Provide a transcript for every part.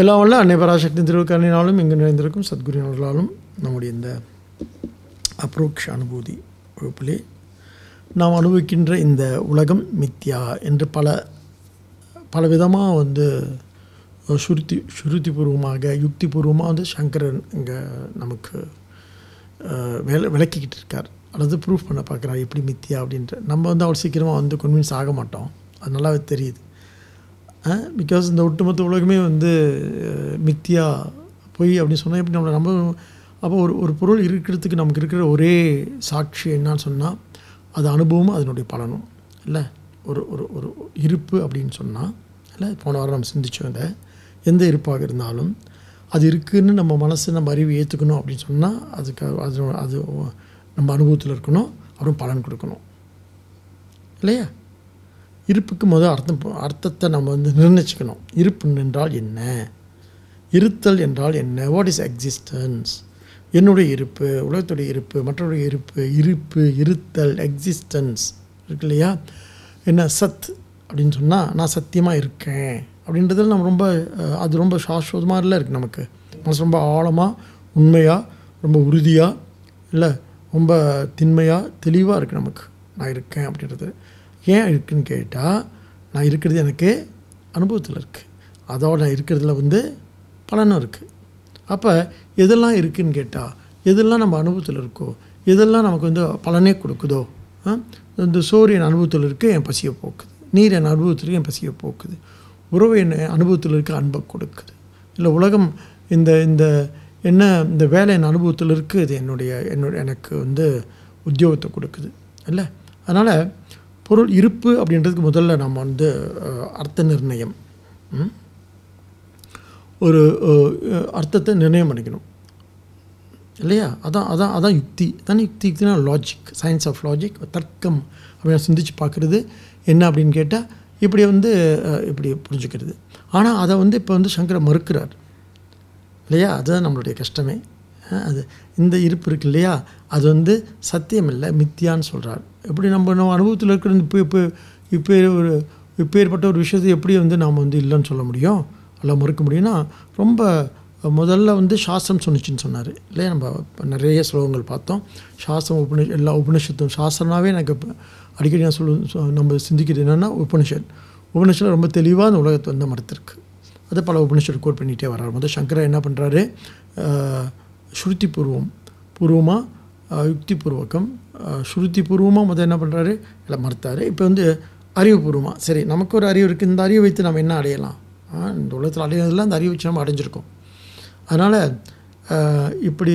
எல்லாம் வல்ல அன்னை பராசக்தி திருவுக்கரணினாலும் இங்கு நிறைந்திருக்கும் சத்குருவினர்களாலும் நம்முடைய இந்த அப்ரோக்ஷ அனுபூதி வகுப்பிலே நாம் அனுபவிக்கின்ற இந்த உலகம் மித்யா என்று பல பல விதமாக வந்து சுருத்தி சுருத்திபூர்வமாக யுக்திபூர்வமாக வந்து சங்கரன் இங்கே நமக்கு அஹ், விள விளக்கிக்கிட்டு இருக்கார் அல்லது ப்ரூஃப் பண்ண பார்க்குறார் எப்படி மித்தியா அப்படின்ற நம்ம வந்து அவ்வளோ சீக்கிரமாக வந்து கன்வின்ஸ் ஆக மாட்டோம் அது நல்லாவே தெரியுது பிகாஸ் இந்த ஒட்டுமொத்த உலகமே வந்து அஹ், மித்தியா பொய் அப்படின்னு சொன்னால் எப்படி நம்மளை நம்ம அப்போ ஒரு ஒரு பொருள் இருக்கிறதுக்கு நமக்கு இருக்கிற ஒரே சாட்சி என்னன்னு சொன்னால் அது அனுபவமும் அதனுடைய பலனும் இல்லை ஒரு ஒரு ஒரு இருப்பு அப்படின்னு சொன்னால் இல்லை போன வாரம் நம்ம சிந்திச்சோம் இதை எந்த இருப்பாக இருந்தாலும் அது இருக்குன்னு நம்ம மனசு நம்ம அறிவு ஏற்றுக்கணும் அப்படின்னு சொன்னால் அதுக்கு அது அது நம்ம அனுபவத்தில் இருக்கணும் அப்புறம் பலன் கொடுக்கணும் இல்லையா இருப்புக்கு முதல் அர்த்தம் அர்த்தத்தை நம்ம வந்து நிர்ணயிச்சுக்கணும் இருப்பு என்றால் என்ன இருத்தல் என்றால் என்ன வாட் இஸ் எக்ஸிஸ்டன்ஸ் என்னுடைய இருப்பு உலகத்துடைய இருப்பு மற்றவருடைய இருப்பு இருப்பு இருத்தல் எக்ஸிஸ்டன்ஸ் இருக்கு இல்லையா என்ன சத் அப்படின்னு சொன்னால் நான் சத்தியமாக இருக்கேன் அப்படின்றதுல நம்ம ரொம்ப அஹ், அது ரொம்ப சாஸ்வதமாக இல்லை இருக்குது நமக்கு மனசு ரொம்ப ஆழமாக உண்மையாக ரொம்ப உறுதியாக இல்லை ரொம்ப திண்மையாக தெளிவாக இருக்குது நமக்கு நான் இருக்கேன் அப்படின்றது ஏன் இருக்குன்னு கேட்டால் நான் இருக்கிறது எனக்கு அனுபவத்தில் இருக்குது அதோட நான் இருக்கிறதுல வந்து பலனும் இருக்குது அப்போ எதெல்லாம் இருக்குன்னு கேட்டால் எதெல்லாம் நம்ம அனுபவத்தில் இருக்கோ எதெல்லாம் நமக்கு வந்து பலனே கொடுக்குதோ ஆ? இந்த சோறு என் அனுபவத்தில் இருக்க என் பசியை போக்குது நீர் என் அனுபவத்தில் இருக்க என் பசியை போக்குது உறவு என் அனுபவத்தில் இருக்க அன்பை கொடுக்குது இல்லை உலகம் இந்த இந்த என்ன இந்த வேலை என் அனுபவத்தில் இருக்குது இது என்னுடைய என்னுடைய எனக்கு வந்து உத்தியோகத்தை கொடுக்குது இல்லை அதனால் பொருள் இருப்பு அப்படின்றதுக்கு முதல்ல நம்ம வந்து அஹ், அர்த்த நிர்ணயம் ம்? ஒரு அஹ், அர்த்தத்தை நிர்ணயம் பண்ணிக்கணும் இல்லையா அதான் அதான் அதான் யுக்தி தானே யுக்தி யுக்தினா லாஜிக் சயின்ஸ் ஆஃப் லாஜிக் தர்க்கம் அப்படின்னு சிந்திச்சு பார்க்குறது என்ன அப்படின்னு கேட்டால் இப்படி வந்து அஹ், இப்படி புரிஞ்சுக்கிறது ஆனால் அதை வந்து இப்போ வந்து சங்கரை மறுக்கிறார் இல்லையா அதுதான் நம்மளுடைய கஷ்டமே அஹ், அது இந்த இருப்பு இருக்கு இல்லையா அது வந்து சத்தியம் இல்லை மித்தியான்னு சொல்கிறார் எப்படி நம்ம நம்ம அனுபவத்தில் இருக்கிற இப்போ இப்போ இப்போ ஒரு இப்போ ஏற்பட்ட ஒரு விஷயத்தை எப்படி வந்து நாம் வந்து இல்லைன்னு சொல்ல முடியும் அல்ல மறுக்க முடியும்னா ரொம்ப முதல்ல வந்து சாஸ்திரம் சொன்னிச்சுன்னு சொன்னார் இல்லையா நம்ம இப்ப நிறைய ஸ்லோகங்கள் பார்த்தோம் சாஸ்திரம் உபனி எல்லா உபனிஷத்தும் சாஸ்திரம்னாவே எனக்கு இப்ப அடிக்கடி நான் சொல்லு சொ- நம்ம சிந்திக்கிறது என்னென்னா உபனிஷத் உபனிஷத்தில் ரொம்ப தெளிவாக அந்த உலகத்தை வந்து மறுத்திருக்கு அது பல உபனிஷத் கோட் பண்ணிகிட்டே வர்றாரு முதல் சங்கரா என்ன பண்ணுறாரு ஸ்ருதி பூர்வம் பூர்வமாக யுக்தி பூர்வகம் ஸ்ருதி பூர்வமாக முதல் என்ன பண்ணுறாரு எல்லாம் மறுத்தார் இப்போ வந்து அறிவுபூர்வமாக சரி நமக்கு ஒரு அறிவு இருக்குது இந்த அறிவை வைத்து நம்ம என்ன அடையலாம் ஆ, இந்த உலகத்தில் அடையிறதுலாம் அந்த அறிவு வச்சு நம்ம அடைஞ்சிருக்கோம் அதனால் இப்படி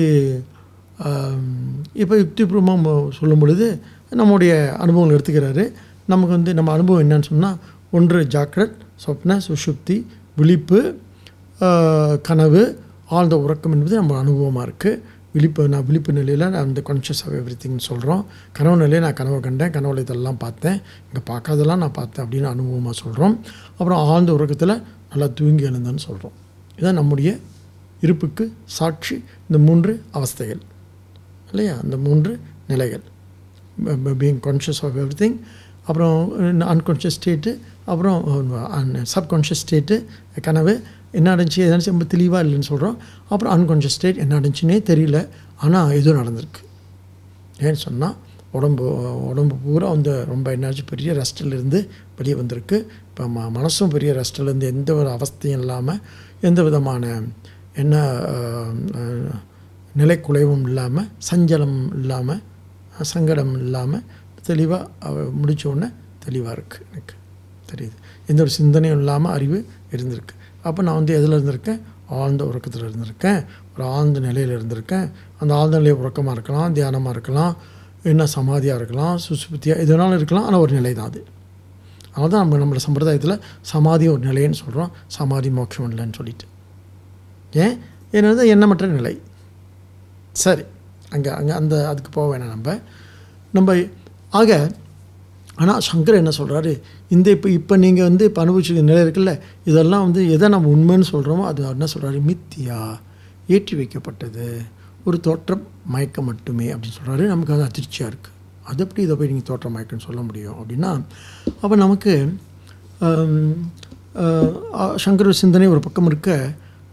இப்போ யுக்திபூர்வமாக சொல்லும் பொழுது நம்முடைய அனுபவங்கள் எடுத்துக்கிறாரு நமக்கு வந்து நம்ம அனுபவம் என்னன்னு சொன்னால் ஒன்று ஜாக்கிரத் சொப்ன சுஷுப்தி விழிப்பு ஆஹ், கனவு ஆழ்ந்த உறக்கம் என்பது நம்ம அனுபவமாக இருக்குது விழிப்பு நான் விழிப்பு நிலையில் நான் அந்த கான்ஷியஸ் ஆஃப் எவ்ரி திங்னு சொல்கிறோம் கனவு நிலையில் நான் கனவை கண்டேன் கனவுல இதெல்லாம் பார்த்தேன் இங்கே பார்க்காதெல்லாம் நான் பார்த்தேன் அப்படின்னு அனுபவமாக சொல்கிறோம் அப்புறம் ஆழ்ந்த உறக்கத்தில் நல்லா தூங்கி எழுந்தேன்னு சொல்கிறோம் இதுதான் நம்முடைய இருப்புக்கு சாட்சி இந்த மூன்று அவஸ்தைகள் இல்லையா அந்த மூன்று நிலைகள் being conscious of everything அப்புறம் அன்கான்ஷியஸ் ஸ்டேட்டு அப்புறம் சப்கான்ஷியஸ் ஸ்டேட்டு கனவு என்ன நடந்துச்சு எதாச்சும் ரொம்ப தெளிவாக இல்லைன்னு சொல்கிறோம் அப்புறம் அன்கான்ஷியஸ் ஸ்டேட் என்ன நடந்துச்சுன்னே தெரியல ஆனால் ஏதோ நடந்திருக்கு ஏன்னு சொன்னால் உடம்பு உடம்பு பூரா வந்து ரொம்ப என்னாச்சு பெரிய ரெஸ்ட்டில் இருந்து வெளியே வந்திருக்கு இப்போ ம மனசும் பெரிய ரெஸ்ட்டில் இருந்து எந்த ஒரு அவஸ்தையும் இல்லாமல் எந்த விதமான என்ன அஹ், அஹ், நிலைக்குலைவும் இல்லாமல் சஞ்சலம் இல்லாமல் சங்கடம் இல்லாமல் தெளிவாக முடிச்ச உடனே தெளிவாக இருக்குது எனக்கு தெரியுது எந்த ஒரு சிந்தனையும் இல்லாமல் அறிவு இருந்திருக்கு அப்போ நான் வந்து எதில் இருந்திருக்கேன் ஆழ்ந்த உறக்கத்தில் இருந்திருக்கேன் ஒரு ஆழ்ந்த நிலையில் இருந்திருக்கேன் அந்த ஆழ்ந்த நிலை உறக்கமாக இருக்கலாம் தியானமாக இருக்கலாம் என்ன சமாதியாக இருக்கலாம் சுசுப்தியாக எது வேணாலும் இருக்கலாம் ஆனால் ஒரு நிலை தான் அது அதனால தான் நம்ம நம்மளோட சம்பிரதாயத்தில் சமாதி ஒரு நிலைன்னு சொல்கிறோம் சமாதி மோட்சம் இல்லைன்னு சொல்லிட்டு ஏன் என்னது எண்ணமற்ற நிலை சரி அங்கே அங்கே அந்த அதுக்கு போக வேணாம் நம்ம நம்ம ஆக ஆனால் சங்கர் என்ன சொல்கிறாரு இந்த இப்போ இப்போ நீங்கள் வந்து இப்போ அனுபவிச்சிருக்க நிலை இருக்குல்ல இதெல்லாம் வந்து எதை நம்ம உண்மைன்னு சொல்கிறோமோ அது என்ன சொல்கிறாரு மித்தியா ஏற்றி வைக்கப்பட்டது ஒரு தோற்றம் மயக்கம் மட்டுமே அப்படின்னு சொல்கிறாரு நமக்கு அது அதிர்ச்சியாக இருக்குது அது எப்படி இதை போய் நீங்கள் தோற்றம் மயக்கம்னு சொல்ல முடியும் அப்படின்னா அப்போ நமக்கு ஆம், ஆஹ், சங்கர சிந்தனை ஒரு பக்கம் இருக்க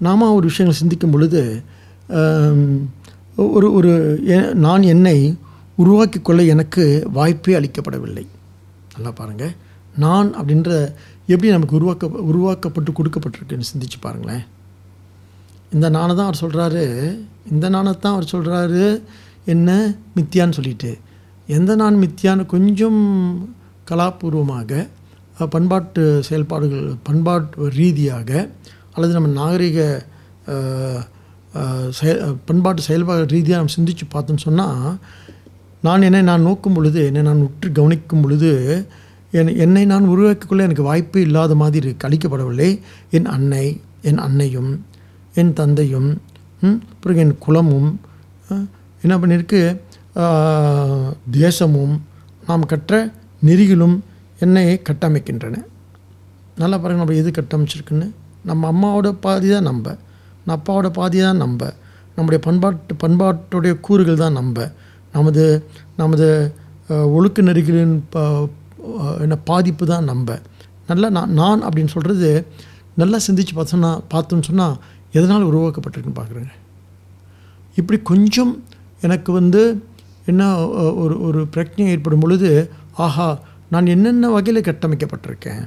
நாம ஒரு விஷயங்களை சிந்திக்கும் பொழுது ஆம், ஒரு ஒரு எ- நான் என்னை உருவாக்கி கொள்ள எனக்கு வாய்ப்பே அளிக்கப்படவில்லை நல்லா பாருங்கள் நான் அப்படின்ற எப்படி நமக்கு உருவாக்க உருவாக்கப்பட்டு கொடுக்கப்பட்டிருக்குன்னு சிந்திச்சு பாருங்களேன் இந்த நானை தான் அவர் சொல்கிறாரு இந்த நானை தான் அவர் சொல்கிறாரு என்ன மித்தியான்னு சொல்லிட்டு எந்த நான் மித்தியான்னு கொஞ்சம் கலாபூர்வமாக அஹ், பண்பாட்டு செயல்பாடுகள் பண்பாட்டு ரீதியாக அல்லது நம்ம நாகரிக அஹ், அஹ், செயல் பண்பாட்டு செயல்பாடு ரீதியாக நம்ம சிந்திச்சு பார்த்தோம்னு சொன்னால் நான் என்னை நான் நோக்கும் பொழுது என்னை நான் உற்று கவனிக்கும் பொழுது என் என்னை நான் உருவாக்கிக்கொள்ள எனக்கு வாய்ப்பு இல்லாத மாதிரி இருக்கு அளிக்கப்படவில்லை என் அன்னை என் அன்னையும் என் தந்தையும் ம், பிறகு என் குலமும் அஹ், என்ன பண்ணியிருக்கு ஆஹ், தேசமும் நாம் கற்ற நெறிகளும் என்னை கட்டமைக்கின்றன நல்லா பாருங்க நம்ம எது கட்டமைச்சிருக்குன்னு நம்ம அம்மாவோட பாதி தான் நம்ப நம்ம அப்பாவோட பாதி தான் நம்ப நம்முடைய பண்பாட்டு பண்பாட்டுடைய கூறுகள் தான் நம்ப நமது நமது அஹ், ஒழுக்க நெறிகளின் ப அஹ், என்ன பாதிப்பு தான் நம்ப நல்லா நான் நான் அப்படின்னு சொல்கிறது நல்லா சிந்திச்சு பார்த்தோம்னா பார்த்தோம்னு சொன்னால் எதனால் உருவாக்கப்பட்டிருக்குன்னு பார்க்குறேங்க இப்படி கொஞ்சம் எனக்கு வந்து என்ன அஹ், ஒரு ஒரு பிரச்சனை ஏற்படும் பொழுது ஆஹா நான் என்னென்ன வகையில் கட்டமைக்கப்பட்டிருக்கேன்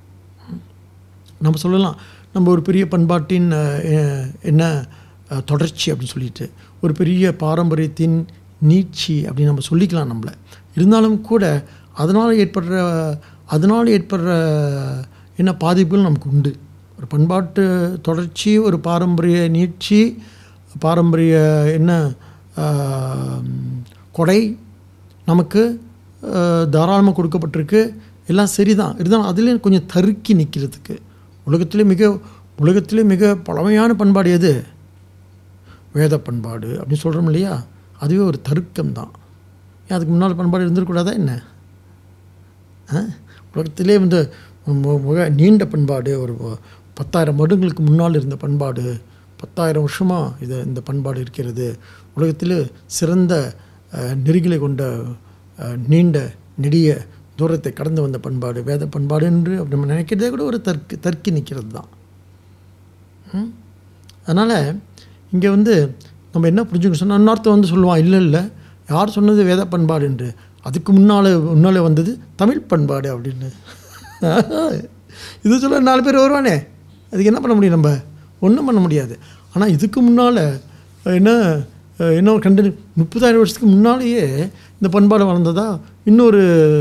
நம்ம சொல்லலாம் நம்ம ஒரு பெரிய பண்பாட்டின் அஹ், அஹ், என்ன அஹ், தொடர்ச்சி அப்படின்னு சொல்லிட்டு ஒரு பெரிய பாரம்பரியத்தின் நீட்சி அப்படின்னு நம்ம சொல்லிக்கலாம் நம்மளை இருந்தாலும் கூட அதனால் ஏற்படுற அதனால் ஏற்படுற என்ன பாதிப்புகள் நமக்கு உண்டு ஒரு பண்பாட்டு தொடர்ச்சி ஒரு பாரம்பரிய நீட்சி பாரம்பரிய என்ன ஆஹ், கொடை நமக்கு தாராளமாக கொடுக்கப்பட்டிருக்கு எல்லாம் சரிதான் இருந்தாலும் அதுலேயும் கொஞ்சம் தருக்கி நிற்கிறதுக்கு உலகத்திலே மிக உலகத்திலே மிக பழமையான பண்பாடு எது வேத பண்பாடு அப்படின்னு சொல்கிறோம் இல்லையா அதுவே ஒரு தருக்கம் தான் ஏன் அதுக்கு முன்னால் பண்பாடு இருந்திருக்கூடாதா என்ன ஆ? உலகத்திலே வந்து மு- மிக நீண்ட பண்பாடு ஒரு பத்தாயிரம் வருடங்களுக்கு முன்னால் இருந்த பண்பாடு பத்தாயிரம் வருஷமாக இது இந்த பண்பாடு இருக்கிறது உலகத்தில் சிறந்த அஹ், நெறிகளை கொண்ட அஹ், நீண்ட நெடிய தூரத்தை கடந்து வந்த பண்பாடு வேத பண்பாடு என்று அப்படி நம்ம நினைக்கிறதே கூட ஒரு தர்க்கு தர்க்கி நிற்கிறது தான் அதனால் இங்கே வந்து நம்ம என்ன புரிஞ்சுக்கணும் சொன்னால் இன்னொருத்தன் வந்து சொல்லுவான் இல்லை இல்லை யார் சொன்னது வேத பண்பாடு என்று அதுக்கு முன்னால் முன்னாலே வந்தது தமிழ் பண்பாடு அப்படின்னு இது சொல்ல நாலு பேர் வருவானே அதுக்கு என்ன பண்ண முடியும் நம்ம ஒன்றும் பண்ண முடியாது ஆனால் இதுக்கு முன்னால் என்ன அஹ், என்ன ஒரு கண்டு முப்பதாயிரம் வருஷத்துக்கு முன்னாலேயே இந்த பண்பாடு வளர்ந்ததா இன்னொரு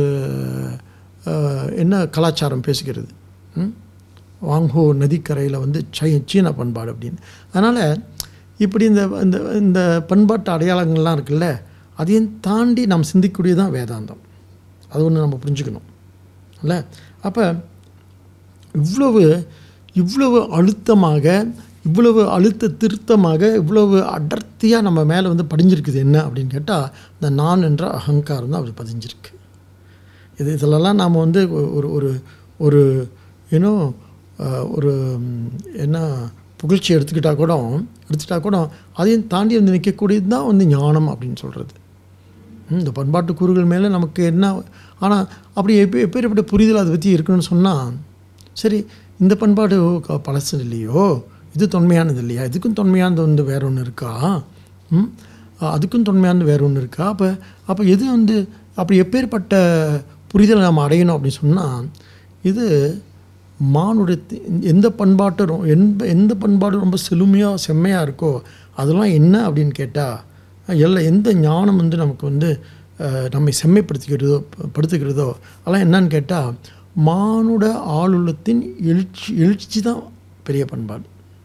அஹ், என்ன கலாச்சாரம் பேசுகிறது ம்? வாங்கோ நதிக்கரையில் வந்து சை சீன பண்பாடு அப்படின்னு அதனால் இப்படி இந்த இந்த இந்த பண்பாட்டு அடையாளங்கள்லாம் இருக்குல்ல அதையும் தாண்டி நாம் சிந்திக்கக்கூடியதான் வேதாந்தம் அது ஒன்று நம்ம புரிஞ்சுக்கணும் இல்ல அப்போ இவ்வளவு இவ்வளவு அழுத்தமாக இவ்வளவு அழுத்த திருத்தமாக இவ்வளவு அடர்த்தியாக நம்ம மேலே வந்து படிஞ்சிருக்குது என்ன அப்படின்னு கேட்டால் இந்த நான் என்ற அகங்காரம் தான் அது பதிஞ்சிருக்கு இது இதிலெல்லாம் நாம் வந்து ஒரு ஒரு ஒரு ஏன்னோ ஒரு ம், என்ன புகழ்ச்சி எடுத்துக்கிட்டா கூட எடுத்துட்டா கூட அதையும் தாண்டி வந்து நிற்கக்கூடியது தான் வந்து ஞானம் அப்படின்னு சொல்கிறது இந்த பண்பாட்டு கூறுகள் மேலே நமக்கு என்ன ஆனால் அப்படி எப்போ எப்பேற்பட்ட புரிதல் அதை பற்றி இருக்கணும்னு சொன்னால் சரி இந்த பண்பாடு க- பழசு இல்லையோ இது தொன்மையானது இல்லையா இதுக்கும் தொன்மையானது வந்து வேற ஒன்று இருக்கா ம்? அஹ் அதுக்கும் தொன்மையானது வேற ஒன்று இருக்கா அப்போ அப்போ எது வந்து அப்படி எப்பேற்பட்ட புரிதலை நாம் அடையணும் அப்படின்னு சொன்னால் இது மானுடைய எந்த பண்பாட்டு ரொ- எந்த எந்த பண்பாடு ரொம்ப செழுமையாக செம்மையாக இருக்கோ அதெல்லாம் என்ன அப்படின்னு கேட்டால் எல்லாம் எந்த ஞானம் வந்து நமக்கு வந்து அஹ், நம்மை செம்மைப்படுத்திக்கிறதோ ப- படுத்துக்கிறதோ அதெல்லாம் என்னன்னு கேட்டால் மானுட ஆளுள்ளத்தின் எழுச்சி எழுச்சி தான் பெரிய பண்பாடு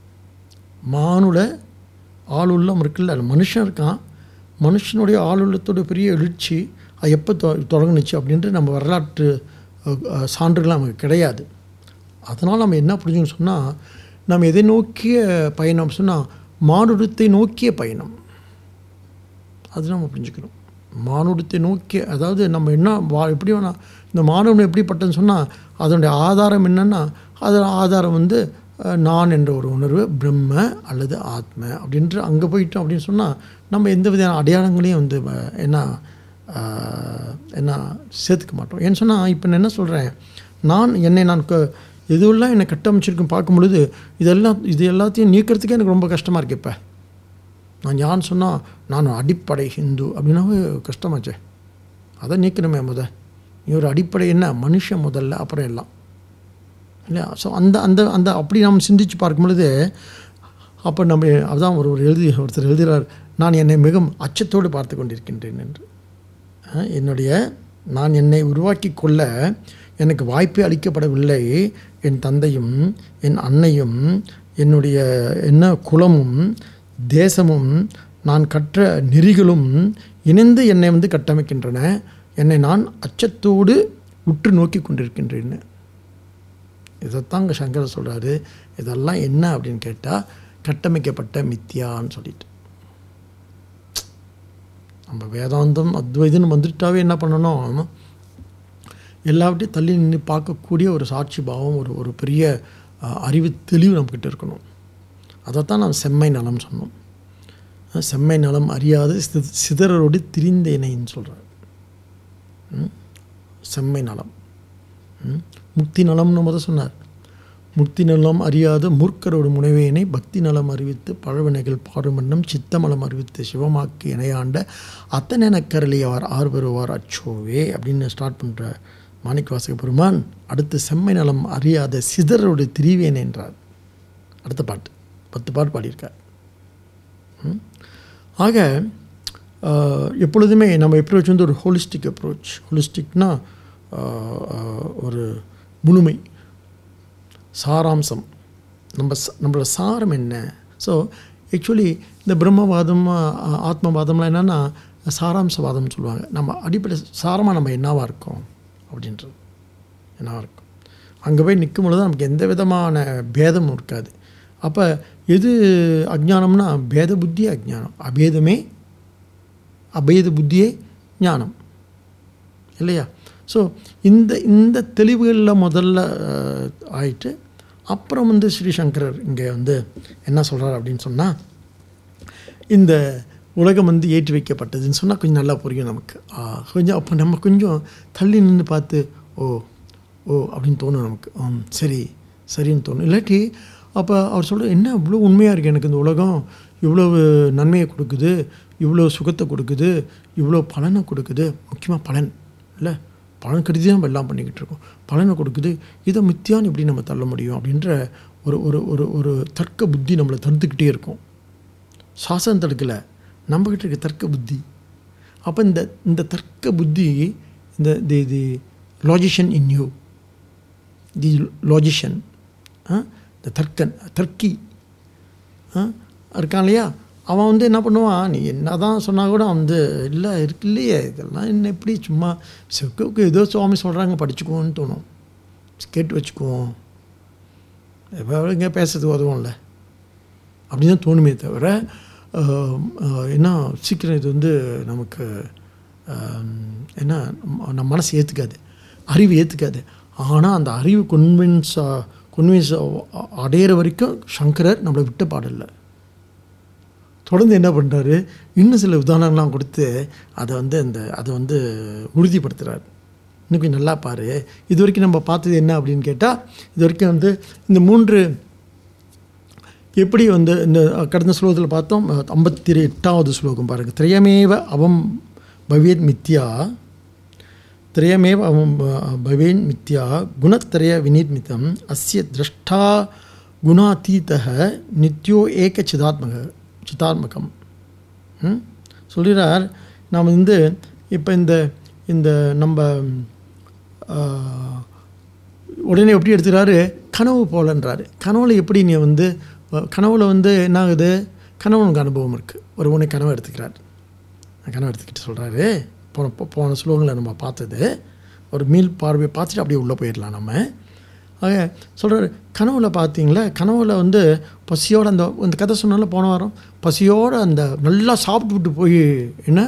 மானுட ஆளுள்ளம் இருக்குல்ல அதுல மனுஷன் இருக்கான் மனுஷனுடைய ஆளுள்ளத்தோட பெரிய எழுச்சி அது எப்போ தொ தொடங்குனுச்சு அப்படின்ட்டு நம்ம வரலாற்று அஹ், அஹ், சான்றுகள் நமக்கு கிடையாது அதனால் நம்ம என்ன புரிஞ்சுக்கணும் சொன்னால் நம்ம எதை நோக்கிய பயணம் சொன்னால் மானுடத்தை நோக்கிய பயணம் அது நம்ம புரிஞ்சுக்கணும் மானுடத்தை நோக்கிய அதாவது நம்ம என்ன வா எப்படி வேணா இந்த மானுடம் எப்படிப்பட்டதுன்னு சொன்னால் அதனுடைய ஆதாரம் என்னென்னா அதோட ஆதாரம் வந்து அஹ், நான் என்ற ஒரு உணர்வு பிரம்ம அல்லது ஆத்ம அப்படின்ற அங்கே போயிட்டோம் அப்படின்னு சொன்னால் நம்ம எந்த விதமான அடையாளங்களையும் வந்து அஹ், என்ன அஹ், என்ன சேர்த்துக்க மாட்டோம் ஏன்னு சொன்னால் இப்போ நான் என்ன சொல்கிறேன் நான் என்னை நான் க- எதுவெல்லாம் என்னை கட்டமைச்சிருக்கும் பார்க்கும் பொழுது இதெல்லாம் இது எல்லாத்தையும் நீக்கிறதுக்கே எனக்கு ரொம்ப கஷ்டமாக இருக்கு இப்போ நான் யான் சொன்னால் நான் அடிப்படை ஹிந்து அப்படின்னாவே கஷ்டமாச்சே அதை நீக்கணுமே முத நீ ஒரு அடிப்படை என்ன மனுஷன் முதல்ல அப்புறம் எல்லாம் இல்லையா ஸோ அந்த அந்த அந்த அப்படி நாம் சிந்திச்சு பார்க்கும் பொழுது அப்போ நம்ம அதான் ஒரு ஒரு எழுதி ஒருத்தர் எழுதுகிறார் நான் என்னை மிகவும் அச்சத்தோடு பார்த்து கொண்டிருக்கின்றேன் என்று அஹ், என்னுடைய நான் என்னை உருவாக்கி கொள்ள எனக்கு வாய்ப்பே அளிக்கப்படவில்லை என் தந்தையும் என் அன்னையும் என்னுடைய என்ன குலமும் தேசமும் நான் கற்ற நெறிகளும் இணைந்து என்னை வந்து கட்டமைக்கின்றன என்னை நான் அச்சத்தோடு உற்று நோக்கி கொண்டிருக்கின்றேன்னு இதைத்தான் இங்கே சங்கரர் சொல்கிறாரு இதெல்லாம் என்ன அப்படின்னு கேட்டால் கட்டமைக்கப்பட்ட மித்தியான்னு சொல்லிட்டு நம்ம வேதாந்தம் அத்வைதம் வந்துட்டாவே என்ன பண்ணணும் எல்லாவற்றையும் தள்ளி நின்று பார்க்கக்கூடிய ஒரு சாட்சி பாவம் ஒரு ஒரு பெரிய அஹ், அறிவு தெளிவு நம்மக்கிட்ட இருக்கணும் அதைத்தான் நாம் செம்மை நலம் சொன்னோம் அஹ், செம்மை நலம் அறியாது சித- சிதறரோடு திரிந்தேனைன்னு சொல்கிறார் செம்மை நலம் ம்? முக்தி நலம்னு முத சொன்னார் முக்தி நலம் அறியாத மூர்க்கரோடு முனைவேனை பக்தி நலம் அறிவித்து பழவினைகள் பாடுமன்னம் சித்தமலம் அறிவித்து சிவமாக்கு இணையாண்ட அத்தனை நக்கரளியார் ஆர் பெறுவார் அச்சோவே அப்படின்னு ஸ்டார்ட் பண்ணுற மாணிக்கவாசக பெருமான் அடுத்து செம்மை நலம் அறியாத சிதறரோடு திரிவேன் என்றார் அடுத்த பாட்டு பத்து பாட்டு பாடியிருக்கார் ம்? ஆக ஆஹ், எப்பொழுதுமே நம்ம அப்ரோச் வந்து ஒரு ஹோலிஸ்டிக் அப்ரோச் ஹோலிஸ்டிக்னா ஒரு முழுமை சாராம்சம் நம்ம ச- நம்மளோட சாரம் என்ன ஸோ ஆக்சுவலி இந்த பிரம்மவாதம் ஆ- ஆத்மவாதம்லாம் என்னென்னா சாராம்சவாதம்னு சொல்லுவாங்க நம்ம அடிப்படை சாரமாக நம்ம என்னவாக இருக்கோம் அப்படின்றது என்னவாக இருக்கும் அங்கே போய் நிற்கும் பொழுது நமக்கு எந்த விதமான பேதமும் இருக்காது அப்போ எது அஜ்ஞானம்னா பேத புத்தியே அஜ்ஞானம் அபேதமே அபேத புத்தியே ஞானம் இல்லையா ஸோ இந்த இந்த தெளிவுகளில் முதல்ல அஹ், ஆயிட்டு அப்புறம் வந்து ஸ்ரீ சங்கரர் இங்கே வந்து என்ன சொல்கிறார் அப்படின்னு சொன்னால் இந்த உலகம் வந்து ஏற்றி வைக்கப்பட்டதுன்னு சொன்னால் கொஞ்சம் நல்லா புரியும் நமக்கு ஆ, கொஞ்சம் அப்போ நம்ம கொஞ்சம் தள்ளி நின்று பார்த்து ஓ ஓ அப்படின்னு தோணும் நமக்கு ஆம் சரி சரின்னு தோணும் இல்லாட்டி அப்போ அவர் சொல்ற என்ன இவ்வளோ உண்மையாக இருக்குது எனக்கு இந்த உலகம் இவ்வளவு நன்மையை கொடுக்குது இவ்வளோ சுகத்தை கொடுக்குது இவ்வளோ பலனை கொடுக்குது முக்கியமாக பலன் இல்லை பலன் கருதி தான் நம்ம எல்லாம் பண்ணிக்கிட்டு இருக்கோம் பலனை கொடுக்குது இதை மித்தியான்னு எப்படி நம்ம தள்ள முடியும் அப்படின்ற ஒரு ஒரு ஒரு ஒரு தர்க்க புத்தி நம்மளை தடுத்துக்கிட்டே இருக்கும் சாசனம் தடுக்கலை நம்மக்கிட்ட இருக்க தர்க்க புத்தி அப்போ இந்த இந்த தர்க்க புத்தி இந்த தி தி லாஜிஷன் இன் யூ தி லாஜிஷன் இந்த தர்க்கன் தர்க்கி ஆ, இருக்கான் இல்லையா அவன் வந்து என்ன பண்ணுவான் நீ என்ன தான் சொன்னால் கூட அவன் வந்து இல்லை இருக்கு இல்லையே இதெல்லாம் என்ன எப்படி சும்மா செக்குக்கு ஏதோ சுவாமி சொல்கிறாங்க படிச்சுக்குவோன்னு தோணும் கேட்டு வச்சுக்குவோம் எப்போ இங்கே பேசுறதுக்கு உதவும்ல அப்படின்னு தான் தோணுமே தவிர ஆஹ், ஆஹ், என்ன சீக்கிரம் இது வந்து நமக்கு ஆம், என்ன நம்ம- நம்ம மனசு ஏற்றுக்காது அறிவு ஏற்றுக்காது ஆனால் அந்த அறிவு கொன்வின்ஸ் கொன்வின்ஸ் அடையிற வரைக்கும் சங்கரர் நம்மளை விட்ட பாடல்ல தொடர்ந்து என்ன பண்ணுறாரு இன்னும் சில உதாரணங்கள்லாம் கொடுத்து அதை வந்து அந்த அதை வந்து உறுதிப்படுத்துகிறார் இன்னும் கொஞ்சம் நல்லா பாரு இது வரைக்கும் நம்ம பார்த்தது என்ன அப்படின்னு கேட்டால் இது வரைக்கும் வந்து இந்த மூன்று எப்படி வந்து இந்த கடந்த ஸ்லோகத்தில் பார்த்தோம் ஐம்பத்தி எட்டாவது ஸ்லோகம் பாருங்கள் திரையமேவ அவம் பவேத் மித்யா திரையமேவ அவம் ப- பவேன் மித்யா குணத்திரய வினிர்மிதம் அஸ்ய திரஷ்டா குணாதீதः நித்யோ ஏக சிதாத்மக சிதாத்மகம் ம்? சொல்கிறார் நாம் வந்து இப்போ இந்த இந்த நம்ம ஆ, உடனே எப்படி எடுத்துக்கிறாரு கனவு போலன்றாரு கனவுல எப்படி நீ வந்து அஹ், கனவுல வந்து என்ன ஆகுது கனவுனுக்கு அனுபவம் இருக்குது ஒரு உன்னை கனவு எடுத்துக்கிறார் கனவு எடுத்துக்கிட்டு சொல்கிறாரு போன போ- போன ஸ்லோகங்களை நம்ம பார்த்தது ஒரு மீள் பார்வையை பார்த்துட்டு அப்படியே உள்ளே போயிடலாம் நம்ம ஆக சொல்கிறாரு கனவுல பார்த்தீங்களா கனவுல வந்து பசியோட அந்த இந்த கதை சொன்னால போன வாரம் பசியோட அந்த நல்லா சாப்பிட்டுவிட்டு போய் என்ன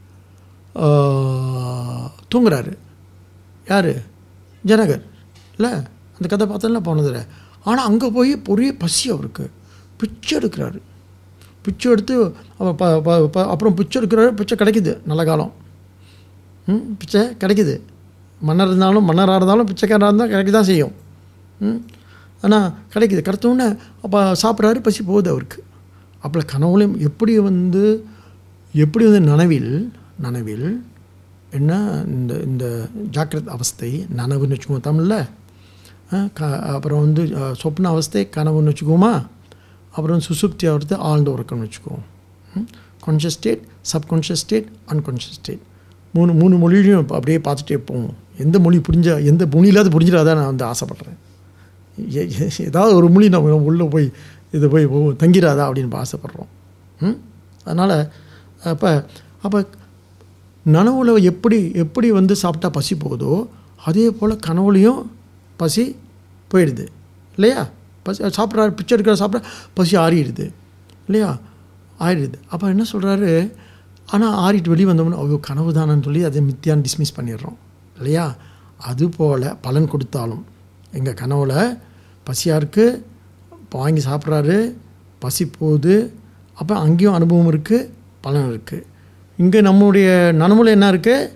ஆஹ், தூங்குறாரு யார் ஜனகர் இல்லை அந்த கதை பார்த்தோம்ல போனதில் ஆனால் அங்கே போய் பெரிய பசி அவருக்கு பிச்சை எடுக்கிறாரு பிச்சை எடுத்து அவர் ப ப- ப- அப்புறம் பிச்சை எடுக்கிறாரு பிச்சை கிடைக்குது நல்ல காலம் ம் பிச்சை கிடைக்குது மன்னர் இருந்தாலும் மன்னராக இருந்தாலும் பிச்சைக்காரராக இருந்தால் கிடைக்க தான் செய்யும் ம் ஆனால் கிடைக்குது கிடைச்சோடனே அப்போ சாப்பிட்றாரு பசி போகுது அவருக்கு அப்போ கனவுலையும் எப்படி வந்து எப்படி வந்து நனவில் நனவில் என்ன இந்த இந்த ஜாக்கிரத அவஸ்தை நனவுன்னு வச்சுக்குவோம் தமிழில் ஆ, க அப்புறம் வந்து ஆ, சொப்ன அவஸ்தை கனவுன்னு வச்சுக்குவோமா அப்புறம் சுசுப்தி ஆகிறது ஆழ்ந்த உறக்கம்னு வச்சுக்குவோம் conscious state subconscious state unconscious state மூணு மூணு மொழியிலையும் இப்ப அப்படியே பார்த்துட்டே போவோம் எந்த மொழி புரிஞ்சா எந்த மொழியிலாவது புரிஞ்சிடாதான் நான் வந்து ஆசைப்பட்றேன் எ- எ- ஏதாவது ஒரு மொழி நம்ம உள்ளே போய் இது போய் ஓ- தங்கிராதா அப்படின்னு இப்ப ஆசைப்பட்றோம் ம் அதனால் அப்போ அப்போ நனவுல எப்படி எப்படி வந்து சாப்பிட்டா பசி போகுதோ அதே போல் கனவுலையும் பசி போயிடுது இல்லையா பசி சாப்பிட்றாரு பிச்சை எடுக்கிற சாப்பிட்ற பசி ஆறிடுது இல்லையா ஆறிடுது அப்போ என்ன சொல்கிறாரு ஆனால் ஆறிட்டு வெளியே வந்தோம்னா ஐயோ கனவு தானன்னு சொல்லி அதை மித்தியான்னு டிஸ்மிஸ் பண்ணிடுறோம் இல்லையா அதுபோல் பலன் கொடுத்தாலும் எங்கள் கனவுல பசியாக இருக்குது வாங்கி சாப்பிட்றாரு பசி போகுது அப்போ அங்கேயும் அனுபவம் இருக்குது பலன் இருக்குது இங்கே நம்முடைய நனமுல என்ன இருக்குது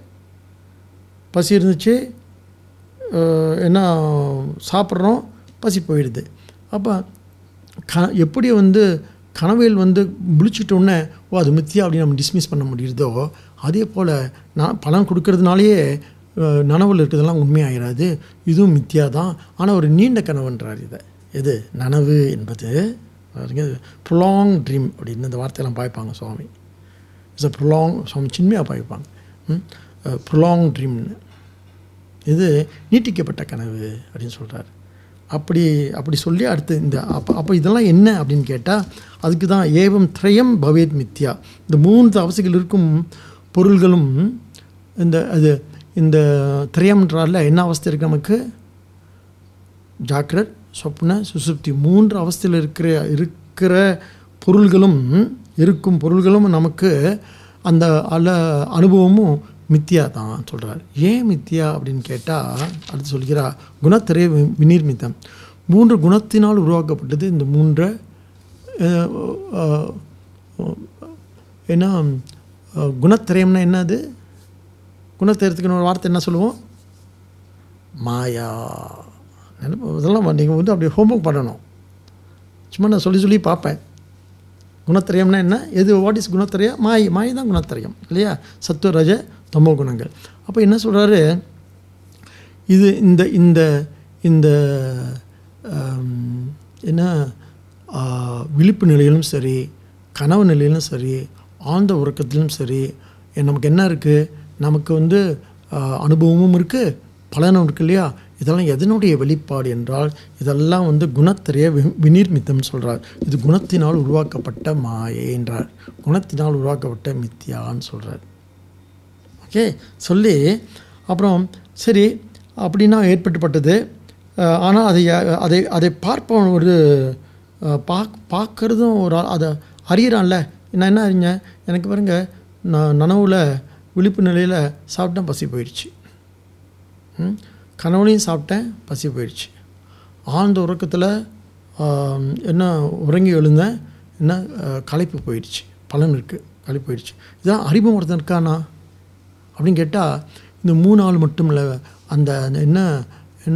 பசி இருந்துச்சு அஹ், என்ன சாப்பிட்றோம் பசி போயிடுது அப்போ க எப்படி வந்து கனவில் வந்து முழிச்சிட்டோன்னே ஓ அது மித்தியா அப்படின்னு நம்ம டிஸ்மிஸ் பண்ண முடியுதோ அதே போல் நான் பலன் கொடுக்கறதுனாலேயே அஹ், நனவுல இருக்கிறதெல்லாம் உண்மையாயிராது இதுவும் மித்தியா தான் ஆனால் ஒரு நீண்ட கனவுன்றார் இதை எது நனவு என்பது ப்ரொலாங் ட்ரீம் அப்படின்னு இந்த வார்த்தையெல்லாம் பாய்ப்பாங்க Swami it's a prolong Swami சின்மையாக பாய்ப்பாங்க ப்ரொலாங் ட்ரீம்னு இது நீட்டிக்கப்பட்ட கனவு அப்படின்னு சொல்கிறார் அப்படி அப்படி சொல்லி அடுத்து இந்த அப்போ அப்போ இதெல்லாம் என்ன அப்படின்னு கேட்டால் அதுக்கு தான் ஏவம் திரயம் பவேத் மித்யா இந்த மூன்று அவசியங்கள் இருக்கும் பொருள்களும் இந்த அது இந்த திரயம்ன்றால என்ன அவஸ்தை இருக்குது நமக்கு ஜாக்கிரத் சொப்ன சுசுப்தி மூன்று அவஸ்தையில் இருக்கிற இருக்கிற பொருள்களும் இருக்கும் பொருள்களும் நமக்கு அந்த அல அனுபவமும் மித்தியா தான் சொல்கிறார் ஏன் மித்தியா அப்படின்னு கேட்டால் அடுத்து சொல்கிறா குணத்திரை வி- விநிர்மித்தம் மூன்று குணத்தினால் உருவாக்கப்பட்டது இந்த மூன்று அஹ், அஹ், என்ன அஹ், குணத்திரயம்னா என்னது குணத்திரயத்துக்கு ஒரு வார்த்தை என்ன சொல்லுவோம் மாயா நினைப்பு இதெல்லாம் நீங்கள் வந்து அப்படியே ஹோம்ஒர்க் பண்ணணும் சும்மா நான் சொல்லி சொல்லி பார்ப்பேன் குணத்திரயம்னா என்ன எது வாட் இஸ் குணத்திரயம் மாய் மாய் தான் குணத்திரயம் இல்லையா சத்துவ ரஜ தமோ குணங்கள் அப்போ என்ன சொல்கிறாரு இது இந்த இந்த இந்த ஆம், என்ன ஆ, விழிப்பு நிலையிலும் சரி கனவு நிலையிலும் சரி ஆழ்ந்த உறக்கத்திலும் சரி எ- நமக்கு என்ன இருக்குது நமக்கு வந்து ஆ, அனுபவமும் இருக்குது பலனும் இருக்கு இல்லையா இதெல்லாம் எதனுடைய வெளிப்பாடு என்றால் இதெல்லாம் வந்து குணத்திரைய வி- விநிர்மித்தம் சொல்கிறார் இது குணத்தினால் உருவாக்கப்பட்ட மாயை என்றார் குணத்தினால் உருவாக்கப்பட்ட மித்தியான்னு சொல்கிறார் ஓகே சொல்லி அப்புறம் சரி அப்படின்னா ஏற்பட்டுப்பட்டது அஹ், ஆனால் அதை யா- அதை அதை பார்ப்பவன் ஒரு அஹ், பாக் பார்க்கறதும் ஒரு ஆள் அதை அறியிறான்ல நான் என்ன அறிஞ்சேன் எனக்கு பாருங்க நான் நனவுல விழிப்பு நிலையில் சாப்பிட்டேன் பசி போயிடுச்சு ம்? கனவுலையும் சாப்பிட்டேன் பசி போயிடுச்சு ஆழ்ந்த உறக்கத்தில் ஆம், என்ன உறங்கி எழுந்தேன் என்ன அஹ், களைப்பு போயிடுச்சு பலன் இருக்குது களைப்பு போயிடுச்சு இதான் அறிமுகம் ஒருத்தன் இருக்கானா அப்படின்னு கேட்டால் இந்த மூணு ஆள் மட்டும் இல்லை அந்த அந்த என்ன என்ன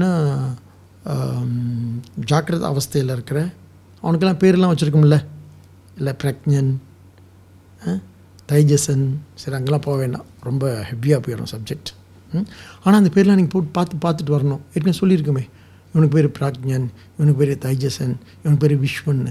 ஆம், ஜாக்கிரத அவஸ்தையில் இருக்கிற அவனுக்கெல்லாம் பேரெல்லாம் வச்சுருக்கோம்ல இல்லை பிரக்ஞன் அஹ், தைஜசன் சரி அங்கெல்லாம் போக வேண்டாம் ரொம்ப ஹெவியாக போயிடும் சப்ஜெக்ட் ஆனால் அந்த பேர்லாம் நீங்கள் போட்டு பார்த்து பார்த்துட்டு வரணும் ஏற்கனவே சொல்லியிருக்கோமே இவனுக்கு பேர் பிராக்ஞன் இவனுக்கு பேர் தைஜசன் இவனுக்கு பேர் விஸ்வன்னு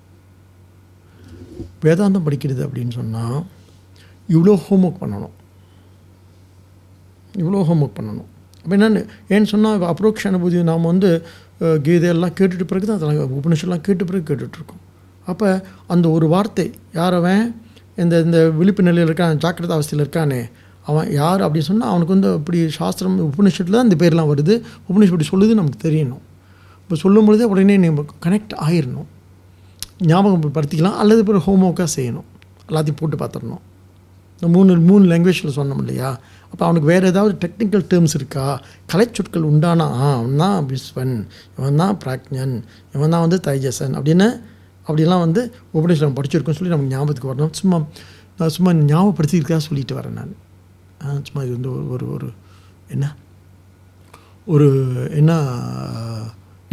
வேதாந்தம் படிக்கிறது அப்படின்னு சொன்னால் இவ்வளோ ஹோம்ஒர்க் பண்ணணும் இவ்வளோ ஹோம்ஒர்க் பண்ணணும் அப்போ என்னென்னு ஏன்னு சொன்னால் அப்ரோக்ஷ அனுபூதி நாம் வந்து அஹ், கீதையெல்லாம் கேட்டுட்டு பிறகு தான் அதெல்லாம் உபனிஷெல்லாம் கேட்டு பிறகு கேட்டுட்ருக்கோம் அப்போ அந்த ஒரு வார்த்தை யார் அவன் இந்த இந்த விழிப்பு நிலையில் இருக்கான் ஜாக்கிரத அவஸ்தையில் இருக்கானே அவன் யார் அப்படின்னு சொன்னால் அவனுக்கு வந்து அப்படி சாஸ்திரம் உபனிஷத்தில் தான் இந்த பேர்லாம் வருது உபனிஷம் இப்படி சொல்லுது நமக்கு தெரியணும் இப்போ சொல்லும் பொழுதே உடனே நம்ம கனெக்ட் ஆயிடணும் ஞாபகம் படுத்திக்கலாம் அல்லது பிறகு ஹோம்ஒர்க்காக செய்யணும் எல்லாத்தையும் போட்டு பார்த்துடணும் இந்த மூணு மூணு லாங்குவேஜில் சொன்னோம் இல்லையா அப்போ அவனுக்கு வேறு ஏதாவது டெக்னிக்கல் டேர்ம்ஸ் இருக்கா கலைச்சொற்கள் உண்டானா ஆ அவன் தான் விஸ்வன் இவன் தான் பிராக்ஞன் இவன் தான் வந்து தைஜசன் அப்படின்னு அப்படிலாம் வந்து உபநிஷம் படிச்சிருக்கோன்னு சொல்லி நமக்கு ஞாபகத்துக்கு வரணும் சும்மா நான் சும்மா ஞாபகப்படுத்தியிருக்கா சொல்லிட்டு வரேன் நான் ஆ, சும்மா இது வந்து ஒரு ஒரு ஒரு என்ன ஒரு என்ன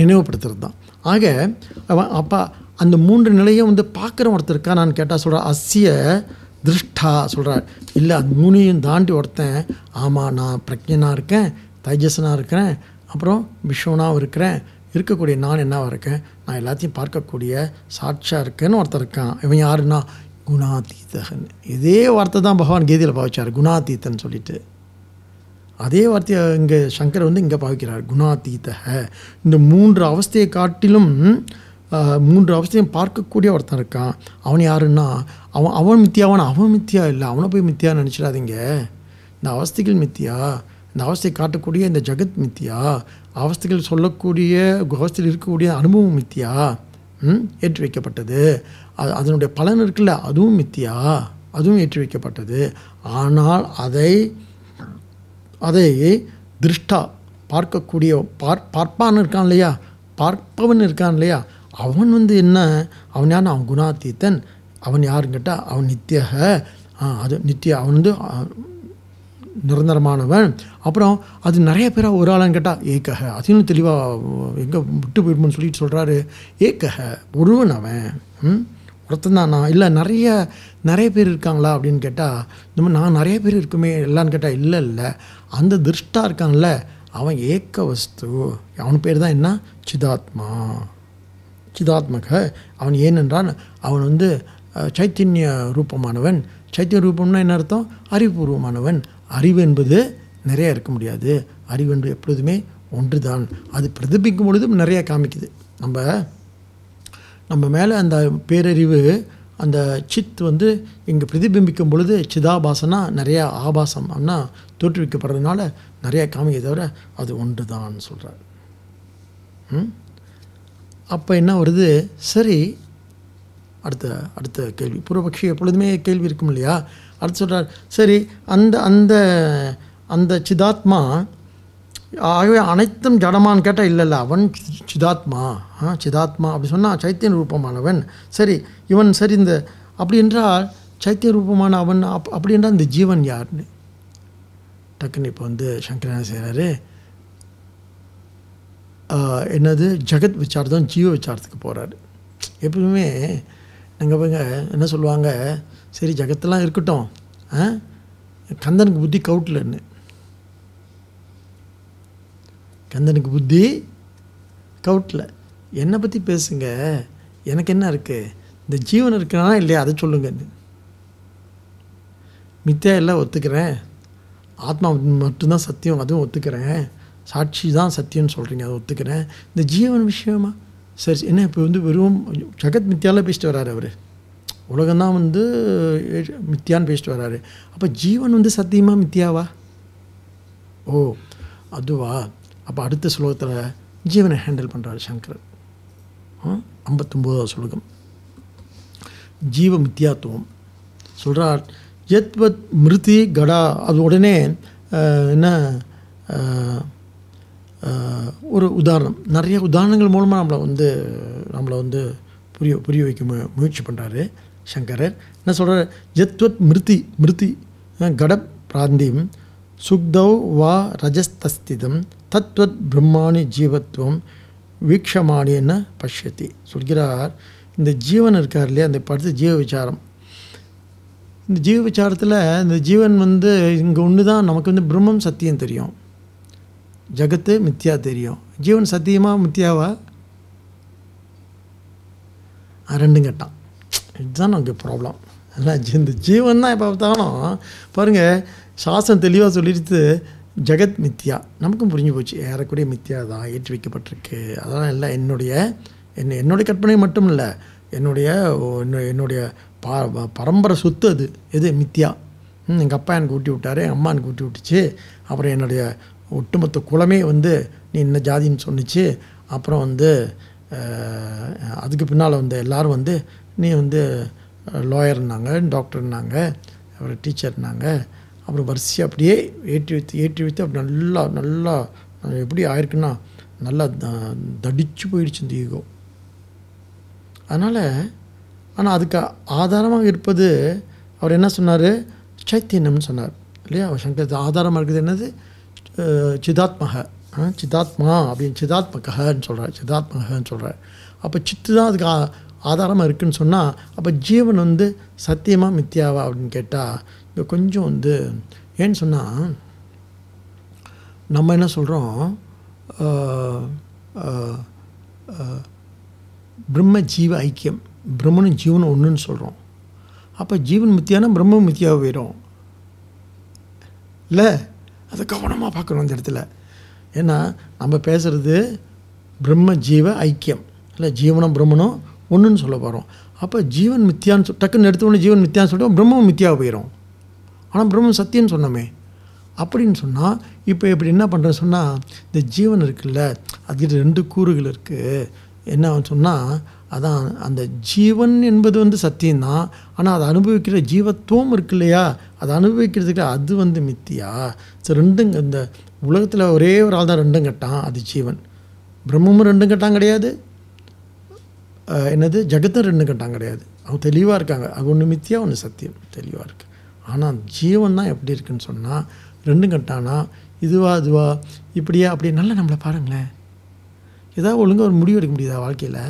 நினைவுபடுத்துறது தான் ஆக அவன் அப்பா அந்த மூன்று நிலையை வந்து பார்க்குற ஒருத்தர் இருக்கா நான் கேட்டால் சொல்கிறேன் அஸ்ய திருஷ்டா சொல்கிறார் இல்லை அது மூணையும் தாண்டி ஒருத்தன் ஆமாம் நான் பிரஜனாக இருக்கேன் தைஜசனாக இருக்கிறேன் அப்புறம் விஸ்வனாகவும் இருக்கிறேன் இருக்கக்கூடிய நான் என்னவா இருக்கேன் நான் எல்லாத்தையும் பார்க்கக்கூடிய சாட்சியாக இருக்கேன்னு ஒருத்தர் இருக்கான் இவன் யாருன்னா குணாதீதகன் இதே வார்த்தை தான் பகவான் கீதையில் பாவிச்சார் குணாதீதன் சொல்லிட்டு அதே வார்த்தையை இங்கே சங்கர் வந்து இங்கே பாவிக்கிறார் குணாதீதக இந்த மூன்று அவஸ்தையை காட்டிலும் ஆஹ், மூன்று அவஸ்தையும் பார்க்கக்கூடிய ஒருத்தன் இருக்கான் அவன் யாருன்னா அவன் அவன் மித்தியாவான அவன் மித்தியா இல்லை அவனை போய் மித்தியா நினச்சிடாதீங்க இந்த அவஸ்தைகள் மித்தியா இந்த அவஸ்தையை காட்டக்கூடிய இந்த ஜெகத் மித்தியா அவஸ்தைகள் சொல்லக்கூடிய அவஸ்தையில் இருக்கக்கூடிய அனுபவம் மித்தியா ம், ஏற்றி வைக்கப்பட்டது அது அதனுடைய பலன் இருக்குல்ல அதுவும் மித்தியா அதுவும் ஏற்றி வைக்கப்பட்டது ஆனால் அதை அதை திருஷ்டா பார்க்கக்கூடிய பார் பார்ப்பான் இருக்கான் இல்லையா பார்ப்பவன் இருக்கான் இல்லையா அவன் வந்து என்ன அவன் யார் அவன் குணாதீத்தன் அவன் யாருன்னு கேட்டால் அவன் நித்தியக ஆ, அது நித்திய அவன் வந்து ஆ, நிரந்தரமானவன் அப்புறம் அது நிறைய பேராக ஒரு ஆளான்னு கேட்டால் ஏக்கக அதையும் தெளிவாக எங்கே விட்டு போயிடுமோன்னு சொல்லிட்டு சொல்கிறாரு ஏக்கக ஒருவன் அவன் ம் ஒருத்தன் தான் நான் இல்லை நிறைய நிறைய பேர் இருக்காங்களா அப்படின்னு கேட்டால் இந்த மாதிரி நான் நிறைய பேர் இருக்குமே எல்லான்னு கேட்டால் இல்லை இல்லை அந்த திருஷ்டா இருக்கான்ல அவன் ஏக்க வஸ்து அவன் பேர் தான் என்ன சிதாத்மா சிதாத்மக அவன் ஏனென்றால் அவன் வந்து அஹ், சைத்தன்ய ரூபமானவன் சைத்தன்ய ரூபம்னா என்ன அர்த்தம் அறிவுபூர்வமானவன் அறிவு என்பது நிறைய இருக்க முடியாது அறிவு என்பது எப்பொழுதுமே ஒன்றுதான் அது பிரதிபிக்கும் பொழுது நிறைய காமிக்குது நம்ம நம்ம மேலே அந்த பேரறிவு அந்த சித் வந்து இங்கே பிரதிபிம்பிக்கும் பொழுது சிதாபாசனா நிறைய ஆபாசம் அண்ணா தோற்றுவிக்கப்படுறதுனால நிறைய காமிக்க தவிர அது ஒன்று தான் சொல்கிறார் அப்போ என்ன வருது சரி அடுத்த அடுத்த கேள்வி பூர்வபக்ஷி எப்பொழுதுமே கேள்வி இருக்கும் இல்லையா அடுத்து சொல்கிறார் சரி அந்த அந்த அந்த சிதாத்மா ஆகவே அனைத்தும் ஜடமான்னு கேட்டால் இல்லை இல்லை அவன் சி- சிதாத்மா ஆ சிதாத்மா அப்படி சொன்னால் சைத்திய ரூபமானவன் சரி இவன் சரி இந்த அப்படி என்றால் சைத்திய ரூபமான அவன் அப் அப்படி என்றால் இந்த ஜீவன் யாருன்னு டக்குன்னு இப்போ வந்து சங்கரன் செய்கிறாரு என்னது ஜெகத் விசாரத்தம் ஜீவ விசாரத்துக்கு போகிறாரு எப்பவுமே நாங்கள் அவங்க என்ன சொல்லுவாங்க சரி ஜெகத்தெல்லாம் இருக்கட்டும் ஆ கந்தனுக்கு புத்தி கவுட்லன்னு கந்தனுக்கு புத்தி கவுட்டில் என்னை பற்றி பேசுங்க எனக்கு என்ன இருக்குது இந்த ஜீவன் இருக்கிறானா இல்லையா அதை சொல்லுங்கன்னு மித்தியா எல்லாம் ஒத்துக்கிறேன் ஆத்மா மட்டும்தான் சத்தியம் அதுவும் ஒத்துக்கிறேன் சாட்சி தான் சத்தியம்னு சொல்கிறீங்க அதை ஒத்துக்கிறேன் இந்த ஜீவன் விஷயமா சரி என்ன இப்போ வந்து வெறும் ஜெகத் மித்தியால பேசிட்டு வராரு அவர் உலகம்தான் வந்து ஏ- மித்தியான்னு பேசிட்டு வராரு அப்போ ஜீவன் வந்து சத்தியமா மித்தியாவா ஓ அதுவா அப்போ அடுத்த ஸ்லோகத்தில் ஜீவனை ஹேண்டில் பண்ணுறாரு சங்கரர் ஐம்பத்தொம்போதாவது ஸ்லோகம் ஜீவ மித்தியாத்துவம் சொல்கிறார் யத்வத் மிருதி கடா அது உடனே அஹ், என்ன அஹ், அஹ், ஒரு உதாரணம் நிறைய உதாரணங்கள் மூலமாக நம்மளை வந்து நம்மளை வந்து புரிய புரிய வைக்க மு முயற்சி பண்ணுறாரு சங்கரர் என்ன சொல்கிறார் யத்வத் மிருதி மிருதி அஹ், கட பிராந்திம் சுக்தௌ வா ரஜஸ்தஸ்திதம் தத்வத் பிரம்மாணி ஜீவத்துவம் வீக்ஷமாணி என்ன பஷ்யதி சொல்கிறார் இந்த ஜீவன் இருக்கார் இல்லையா அந்த படுத்து ஜீவ விசாரம் இந்த ஜீவ விசாரத்தில் இந்த ஜீவன் வந்து இங்கே ஒன்று தான் நமக்கு வந்து பிரம்மம் சத்தியம் தெரியும் ஜகத்து மித்யா தெரியும் ஜீவன் சத்தியமா மித்யாவா ஆ, ரெண்டும் கேட்டான் இதுதான் நமக்கு ப்ராப்ளம் இல்லை இந்த ஜீவன் தான் எப்போ பார்த்தாலும் பாருங்கள் சாஸ்திரம் தெளிவாக சொல்லிடுத்து ஜெகத் மித்யா நமக்கும் புரிஞ்சு போச்சு ஏறக்கூடிய மித்யா தான் ஏற்றி வைக்கப்பட்டிருக்கு அதெல்லாம் இல்லை என்னுடைய என்ன என்னுடைய கற்பனை மட்டும் இல்லை என்னுடைய ஓ- என்ன- என்னுடைய பா ப- பரம்பரை சொத்து அது எது மித்யா எங்கள் அப்பா எனக்கு ஊட்டி விட்டாரு எங்கள் அம்மா எனக்கு ஊட்டி விட்டுச்சு அப்புறம் என்னுடைய ஒட்டுமொத்த குலமே வந்து நீ என்ன ஜாதின்னு சொன்னிச்சு அப்புறம் வந்து அஹ், அதுக்கு பின்னால் வந்த எல்லாரும் வந்து நீ வந்து லாயர்னாங்க டாக்டர்னாங்க அப்புறம் டீச்சர்னாங்க அப்புறம் வரிசை அப்படியே ஏற்றி வைத்து ஏற்றி வைத்து அப்படி நல்லா நல்லா அஹ், எப்படி ஆயிருக்குன்னா நல்லா த- தடிச்சு போயிடுச்சு இந்த ஈகோ அதனால் ஆனால் அதுக்கு ஆதாரமாக இருப்பது அவர் என்ன சொன்னார் சைத்தன்யம்னு சொன்னார் இல்லையா அவர் சங்கர் ஆதாரமாக இருக்குது என்னது அஹ், சிதாத்மக ஆ, சிதாத்மா அப்படின்னு சிதாத்மகன்னு சொல்கிறார் சிதாத்மகன்னு சொல்கிறார் அப்போ சித்து தான் அதுக்கு ஆ- ஆதாரமாக இருக்குன்னு சொன்னால் அப்போ ஜீவன் வந்து சத்தியமாக மித்தியாவா அப்படின்னு கேட்டால் இங்கே கொஞ்சம் வந்து ஏன்னு சொன்னால் நம்ம என்ன சொல்கிறோம் பிரம்ம ஜீவ ஐக்கியம் பிரம்மனும் ஜீவனும் ஒன்றுன்னு சொல்கிறோம் அப்போ ஜீவன் மித்தியானா பிரம்ம மித்தியாவை போயிடும் இல்லை அதை கவனமாக பார்க்கணும் அந்த இடத்துல ஏன்னா நம்ம பேசுகிறது பிரம்ம ஜீவ ஐக்கியம் இல்லை ஜீவனும் பிரம்மனும் ஒன்றுன்னு சொல்ல போகிறோம் அப்போ ஜீவன் மித்தியான்னு சொல் டக்குன்னு எடுத்த உடனே ஜீவன் மித்தியான்னு சொல்லிட்டு பிரம்மம் மித்தியாக போயிடும் ஆனால் பிரம்மம் சத்தியம்னு சொன்னோமே அப்படின்னு சொன்னால் இப்போ இப்படி என்ன பண்ணுறேன்னு சொன்னால் இந்த ஜீவன் இருக்குல்ல அதுக்கிட்ட ரெண்டு கூறுகள் இருக்குது என்ன சொன்னால் அதான் அந்த ஜீவன் என்பது வந்து சத்தியம்தான் ஆனால் அதை அனுபவிக்கிற ஜீவத்துவம் இருக்கு இல்லையா அதை அனுபவிக்கிறதுக்கு அது வந்து மித்தியா ஸோ ரெண்டும் இந்த உலகத்தில் ஒரே ஒரு ஆள் தான் ரெண்டும் கட்டான் அது ஜீவன் பிரம்மமும் ரெண்டும் கட்டான் கிடையாது அஹ், என்னது ஜெகத்தும் ரெண்டும் கட்டான் கிடையாது அவங்க தெளிவாக இருக்காங்க அது ஒன்று மித்தியா ஒன்று சத்தியம் தெளிவாக இருக்குது ஆனால் ஜீவன் தான் எப்படி இருக்குன்னு சொன்னால் ரெண்டும் கட்டானா இதுவா அதுவா இப்படியா அப்படியே நல்லா நம்மளை பாருங்களேன் ஏதாவது ஒழுங்கா ஒரு முடிவு எடுக்க முடியுதா வாழ்க்கையில்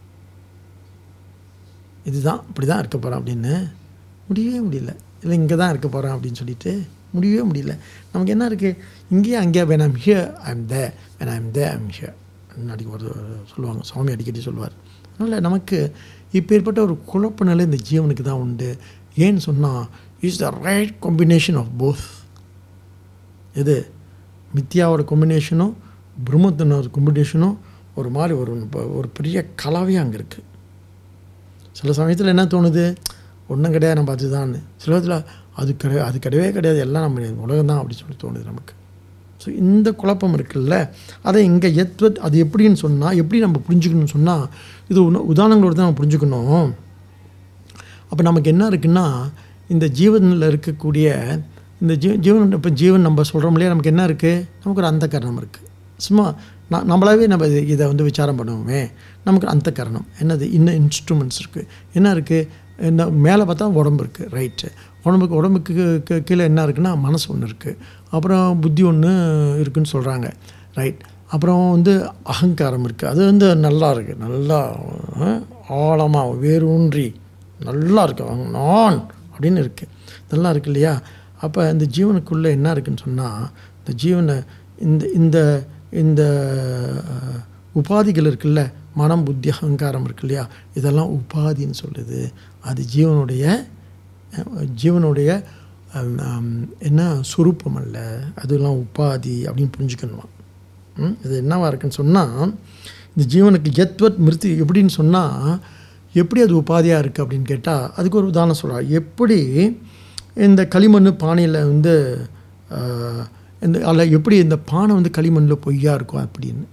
இதுதான் இப்படி தான் இருக்க போகிறோம் அப்படின்னு முடியவே முடியல இல்லை இங்கே தான் இருக்க போகிறேன் அப்படின்னு சொல்லிட்டு முடியவே முடியல நமக்கு என்ன இருக்குது இங்கேயே அங்கேயே when I'm here I am there when I am there I'm here அடிக்க ஒரு சொல்லுவாங்க சுவாமி அடிக்கடி சொல்லுவார் அதனால் நமக்கு இப்பேற்பட்ட ஒரு குழப்ப நிலை இந்த ஜீவனுக்கு தான் உண்டு ஏன்னு சொன்னால் is the right combination of both எது மித்யாவோட காம்பினேஷனும் பிரம்மத்தினோட காம்பினேஷனும் ஒரு மாதிரி ஒரு ஒரு பெரிய கலவையாக அங்கே இருக்குது சில சமயத்தில் என்ன தோணுது ஒன்றும் கிடையாது நம்ம அதுதான் சில விதத்தில் அது கிடையாது அது கிடையவே கிடையாது எல்லாம் நம்ம உலகம் தான் அப்படி சொல்லி தோணுது நமக்கு ஸோ இந்த குழப்பம் இருக்குல்ல அதை இங்கே எத்வத் அது எப்படின்னு சொன்னால் எப்படி நம்ம புரிஞ்சுக்கணும்னு சொன்னால் இது உன- உதாரணங்களோட தான் நம்ம புரிஞ்சுக்கணும் அப்போ நமக்கு என்ன இருக்குன்னா இந்த ஜீவனில் இருக்கக்கூடிய இந்த ஜீ ஜீவன் இப்போ ஜீவன் நம்ம சொல்கிறோம் இல்லையா நமக்கு என்ன இருக்குது நமக்கு ஒரு அந்த கரணம் இருக்குது சும்மா நான் நம்மளாவே நம்ம இது- இதை வந்து விசாரம் பண்ணுவோமே நமக்கு அந்த கரணம் என்னது இன்னும் இன்ஸ்ட்ருமெண்ட்ஸ் இருக்குது என்ன இருக்குது இந்த மேலே பார்த்தா உடம்பு இருக்குது ரைட்டு உடம்புக்கு உடம்புக்கு கீ- கீழே என்ன இருக்குன்னா மனசு ஒன்று இருக்குது அப்புறம் புத்தி ஒன்று இருக்குன்னு சொல்கிறாங்க ரைட் அப்புறம் வந்து அகங்காரம் இருக்குது அது வந்து நல்லா இருக்குது நல்லா ஆழமாக வேரூன்றி நல்லா இருக்கு அவங்க நான் அப்படின்னு இருக்குது நல்லா இருக்கு இல்லையா அப்போ இந்த ஜீவனுக்குள்ளே என்ன இருக்குன்னு சொன்னால் இந்த ஜீவனை இந்த இந்த இந்த அஹ், உபாதிகள் இருக்குல்ல மனம் புத்தி அகங்காரம் இருக்கு இல்லையா இதெல்லாம் உபாதின்னு சொல்லுது அது ஜீவனுடைய அஹ், ஜீவனுடைய அஹ், ஆம், என்ன சுரூபம் அல்ல அதெல்லாம் உபாதி அப்படின்னு புரிஞ்சுக்கணுமா ம், இது என்னவா இருக்குன்னு சொன்னால் இந்த ஜீவனுக்கு எத்வத் மிருத்தி எப்படின்னு சொன்னால் எப்படி அது உபாதியாக இருக்குது அப்படின்னு கேட்டால் அதுக்கு ஒரு உதாரணம் சொல்கிறார் எப்படி இந்த களிமண் பானையில் வந்து ஆஹ், இந்த அல்ல எப்படி இந்த பானை வந்து களிமண்ணில் பொய்யா இருக்கும் அப்படின்னு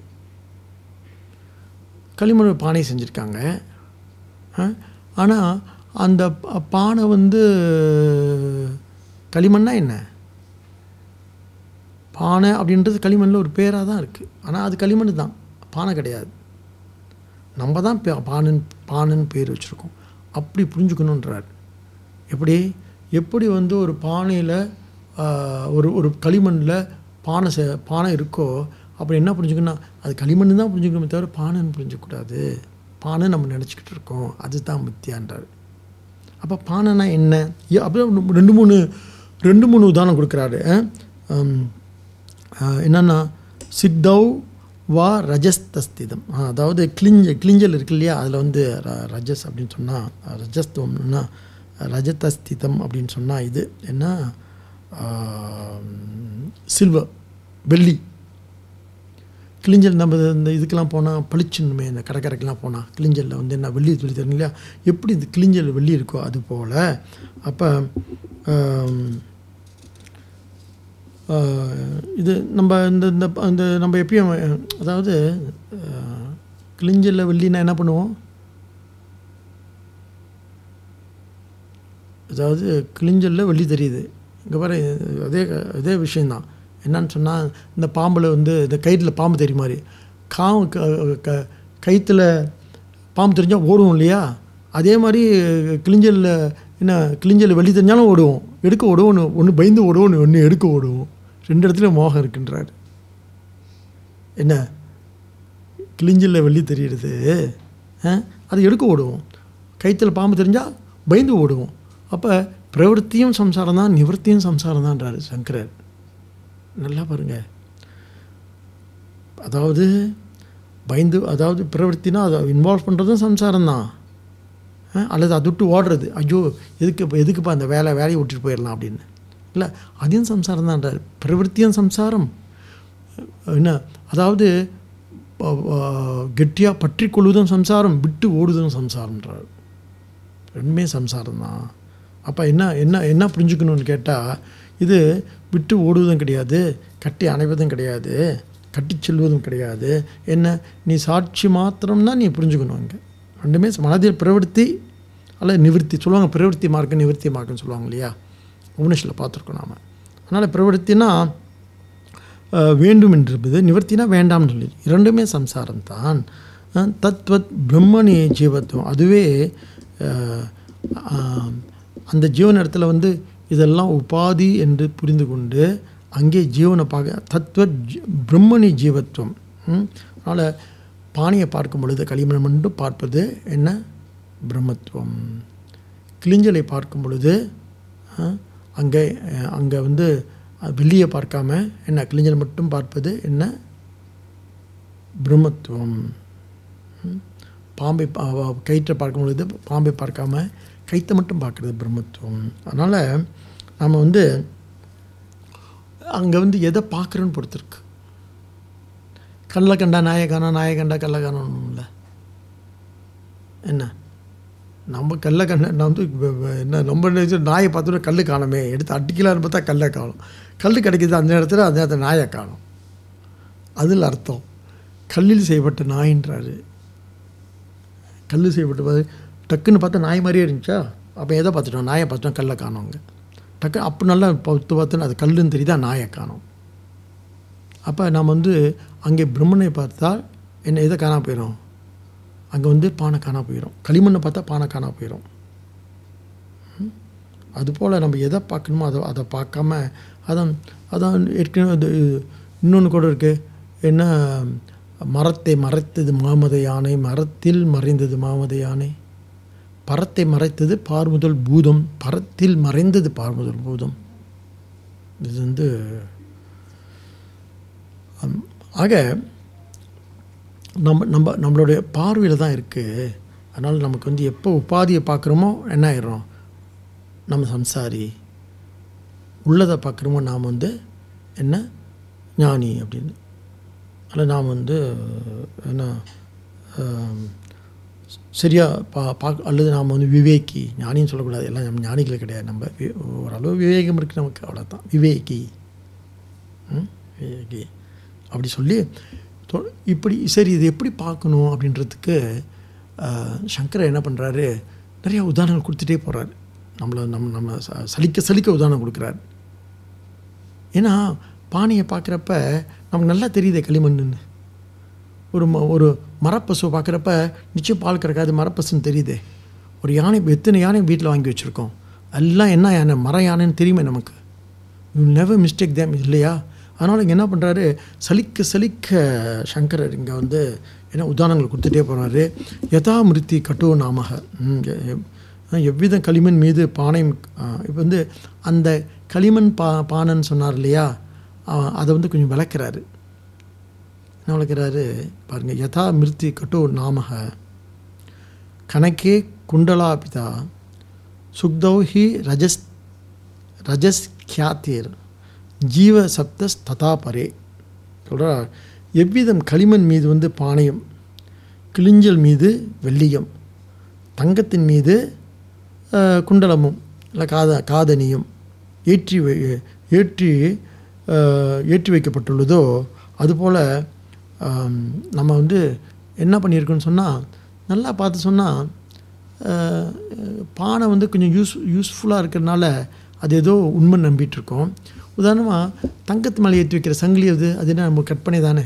களிமண் பானை செஞ்சுருக்காங்க ஆனால் அந்த ப- பானை வந்து களிமண்ணா என்ன பானை அப்படின்றது களிமண்ணில் ஒரு பேராக தான் இருக்குது ஆனால் அது களிமண் தான் பானை கிடையாது நம்ம தான் பே- பானன் பானைன்னு பேர் வச்சுருக்கோம் அப்படி புரிஞ்சுக்கணுன்றார் எப்படி எப்படி வந்து ஒரு பானையில் ஒரு ஒரு களிமண்ணில் பானை செ பானை இருக்கோ அப்படி என்ன புரிஞ்சுக்கணும் அது களிமண் தான் புரிஞ்சுக்கணுமே தவிர பானைன்னு புரிஞ்சுக்கூடாது பானை நம்ம நினச்சிக்கிட்டு இருக்கோம் அதுதான் மித்தியான்றார் அப்போ பானைனா என்ன ஏ- அப்புறம் ரெண்டு மூணு ரெண்டு மூணு உதாரணம் கொடுக்குறாரு அஹ், ஹம், அஹ், என்னன்னா சித்தௌ வா ரஜஸ்தஸ்திதம் ஆ, அதாவது கிளிஞ்ச கிளிஞ்சல் இருக்கு இல்லையா அதில் வந்து ர- ரஜஸ் அப்படின்னு சொன்னால் ரஜஸ்தம்னா ரஜதஸ்திதம் அப்படின்னு சொன்னால் இது என்ன சில்வர் வெள்ளி கிளிஞ்சல் நம்ம இந்த இதுக்கெல்லாம் போனால் பளிச்சுன்னுமே இந்த கடற்கரைக்கெல்லாம் போனால் கிளிஞ்சலில் வந்து என்ன வெள்ளி துளி தரும் இல்லையா எப்படி இந்த கிளிஞ்சல் வெள்ளி இருக்கோ அது போல் அப்போ இது நம்ம இந்த இந்த இந்த நம்ம எப்பயும் அதாவது அஹ், கிளிஞ்சலில் வெள்ளினா என்ன பண்ணுவோம் அதாவது கிளிஞ்சலில் வெள்ளி தெரியுது இங்கே பாரு அதே அதே விஷயந்தான் என்னன்னு சொன்னால் இந்த பாம்பில் வந்து இந்த கயிற்றில் பாம்பு தெரியும் மாதிரி காவு க- க- கயித்துல பாம்பு தெரிஞ்சால் ஓடுவோம் இல்லையா அதே மாதிரி கிளிஞ்சலில் என்ன கிளிஞ்சல் வெளி தெரிஞ்சாலும் ஓடுவோம் எடுக்க ஓடுவோம் ஒன்று ஒன்று பயந்து ஓடுவோம் ஒன்று எடுக்க ஓடுவோம் ரெண்டு இடத்துல மோகம் இருக்குன்றார் என்ன கிழிஞ்சில் வெள்ளி தெரியுறது ஆ? அது எடுக்க ஓடுவோம் கைத்தில் பாம்பு தெரிஞ்சால் பயந்து ஓடுவோம் அப்போ பிரவൃத்தியும் சம்சாரம் தான் நிவர்த்தியும் சம்சாரம் தான்ன்றாரு சங்கரர் நல்லா பாருங்க அதாவது பயந்து அதாவது பிரவൃத்தினா அதை இன்வால்வ் பண்ணுறதும் சம்சாரம் தான் அல்லது அதை விட்டு ஓடுறது ஐயோ எதுக்கு இப்போ எதுக்குப்பா அந்த வேலை வேலையை விட்டுட்டு போயிடலாம் அப்படின்னு இல்லை அதையும் சம்சாரம் தான்றார் பிரவൃத்தியும் சம்சாரம் என்ன அதாவது கெட்டியாக பற்றி கொள்வதும் சம்சாரம் விட்டு ஓடுவதும் சம்சாரம்ன்றார் ரெண்டுமே சம்சாரம் தான் அப்போ என்ன என்ன என்ன புரிஞ்சுக்கணும்னு கேட்டால் இது விட்டு ஓடுவதும் கிடையாது கட்டி அணைவதும் கிடையாது கட்டி செல்வதும் கிடையாது என்ன நீ சாட்சி மாத்திரம்னா நீ புரிஞ்சுக்கணும் இங்கே ரெண்டுமே மனதில் பிரவൃத்தி அல்ல நிவர்த்தி சொல்லுவாங்க பிரவൃத்தி மார்க்கம் நிவர்த்தி மார்க்கம்னு சொல்லுவாங்க இல்லையா உபனிஷில் பார்த்துருக்கோம் நாம் அதனால் பிரவൃத்தினா அஹ், வேண்டும் என்பது நிவர்த்தினா வேண்டாம்னு சொல்லி இரண்டுமே சம்சாரம் தான் அஹ், தத்வத் பிரம்மணி ஜீவத்துவம் அதுவே அஹ், ஆம், அந்த ஜீவன் இடத்துல வந்து இதெல்லாம் உபாதி என்று புரிந்து கொண்டு அங்கே ஜீவனை பார்க்க தத்வத் ஜி- பிரம்மணி ஜீவத்துவம் அதனால் பானையை பார்க்கும் பொழுது களிமண் மட்டும் பார்ப்பது என்ன பிரம்மத்துவம் கிளிஞ்சலை பார்க்கும் பொழுது அஹ், அங்கே அஹ், அங்கே வந்து அஹ், வெள்ளியை பார்க்காம என்ன கிளிஞ்சலை மட்டும் பார்ப்பது என்ன பிரம்மத்துவம் ம். பாம்பை பா- வா- கயிற்றை பார்க்கும் பொழுது பாம்பை பார்க்காம கைத்தை மட்டும் பார்க்குறது பிரம்மத்துவம் அதனால் நம்ம வந்து அங்கே வந்து எதை பார்க்குறோன்னு பொறுத்திருக்கு கல்லை கண்டா நாயை காணோம் நாயை கண்டா கல்லை காணணும்ல என்ன நம்ம கல்லை கண்ட நான் வந்து வ- வ- என்ன ரொம்ப நேரம் நாயை பார்த்தோன்னா கல் காணுமே எடுத்து அடிக்கலான்னு பார்த்தா கல்லை காணும் கல் கிடைக்கிது அந்த நேரத்தில் அந்த நேரத்தில் நாயை காணும் அதில் அர்த்தம் கல்லில் செய்யப்பட்ட நாயின்றாரு கல் செய்யப்பட்ட பாரு டக்குன்னு பார்த்தா நாய் மாதிரியே இருந்துச்சா அப்போ எதை பார்த்துட்டோம் நாயை பார்த்துட்டோம் கல்லை காணோங்க டக்கு அப்போ நல்லா பார்த்து பார்த்துன்னு அது கல்லுன்னு தெரியுதா நாயை காணோம் அப்போ நாம் வந்து அங்கே பிரம்மனை பார்த்தால் என்ன எதை காணா போயிடும் அங்கே வந்து பானை காணா போயிடும் களிமண்ணை பார்த்தா பானை காணா போயிடும் ம்? அதுபோல் நம்ம எதை பார்க்கணுமோ அதை அதை பார்க்காம அதான் அதான் ஏற்கனவே அது இன்னொன்று கூட இருக்குது என்ன மரத்தை மறைத்தது மாமத யானை மரத்தில் மறைந்தது மாமத யானை பரத்தை மறைத்தது பார்முதல் பூதம் பரத்தில் மறைந்தது பார்முதல் பூதம் இது வந்து அம், ஆக நம்ம நம்ம நம்மளுடைய பார்வையில் தான் இருக்குது அதனால் நமக்கு வந்து எப்போ உபாதியை பார்க்குறோமோ என்ன ஆயிடுறோம் நம்ம சம்சாரி உள்ளதை பார்க்குறோமோ நாம் வந்து என்ன ஞானி அப்படின்னு அதில் நாம் வந்து என்ன ஆம், சரியாக பா பார்க்க அல்லது நாம் வந்து விவேகி ஞானின்னு சொல்லக்கூடாது எல்லாம் நம்ம ஞானிகள் கிடையாது நம்ம வி- ஓரளவு விவேகம் இருக்குது நமக்கு அவ்வளோதான் விவேகி ம்? விவேகி அப்படி சொல்லி தொ- இப்படி சரி இது எப்படி பார்க்கணும் அப்படின்றதுக்கு ஆஹ், சங்கரர் என்ன பண்ணுறாரு நிறைய உதாரணங்கள் கொடுத்துட்டே போகிறாரு நம்மளை நம்ம நம்ம ச- சலிக்க சலிக்க உதாரணம் கொடுக்குறாரு ஏன்னா பானையை பார்க்குறப்ப நமக்கு நல்லா தெரியுதே களிமண்ணுன்னு ஒரு ம ஒரு மரப்பசுவை பார்க்குறப்ப நிச்சயம் பால் கறக்காது மரப்பசுன்னு தெரியுதே ஒரு யானை எத்தனை யானை வீட்டில் வாங்கி வச்சுருக்கோம் எல்லாம் என்ன யானை மர யானைன்னு தெரியுமே நமக்கு யூ நெவர் மிஸ்டேக் தேம் இல்லையா அதனால் இங்கே என்ன பண்ணுறாரு சலிக்க சலிக்க சங்கரர் இங்கே வந்து என்ன உதாரணங்கள் கொடுத்துட்டே போகிறாரு யதா மிருத்தி கட்டோ நாமக ம், எ- எ- எவ்வித களிமண் மீது பானை இப்போ வந்து அந்த களிமண் பா பானைன்னு சொன்னார் இல்லையா ஆ, அதை வந்து கொஞ்சம் விளக்குறாரு என்ன விளக்குறாரு பாருங்கள் யதா மிருத்தி கட்டோ நாமக கணக்கே குண்டலாபிதா சுக்தௌ ஹி ரஜஸ் ரஜஸ் கியாத்தீர் ஜீவ சப்தஸ் ததா பரே சொல்கிறார் எவ்விதம் களிமண் மீது வந்து பானையும் கிளிஞ்சல் மீது வெள்ளியம் தங்கத்தின் மீது அஹ், குண்டலமும் இல்லை காத காதணியும் ஏற்றி வை- ஏற்றி அஹ், ஏற்றி வைக்கப்பட்டுள்ளதோ அதுபோல் ஆம், நம்ம வந்து என்ன பண்ணியிருக்கோன்னு சொன்னால் நல்லா பார்த்து சொன்னால் பானை வந்து கொஞ்சம் யூஸ் யூஸ்ஃபுல்லாக இருக்கிறதுனால அது ஏதோ உண்மை நம்பிட்டு இருக்கோம் உதாரணமாக தங்கத்து மேலே ஏற்றி வைக்கிற சங்கிலி அது அது என்ன நம்ம கற்பனை தானே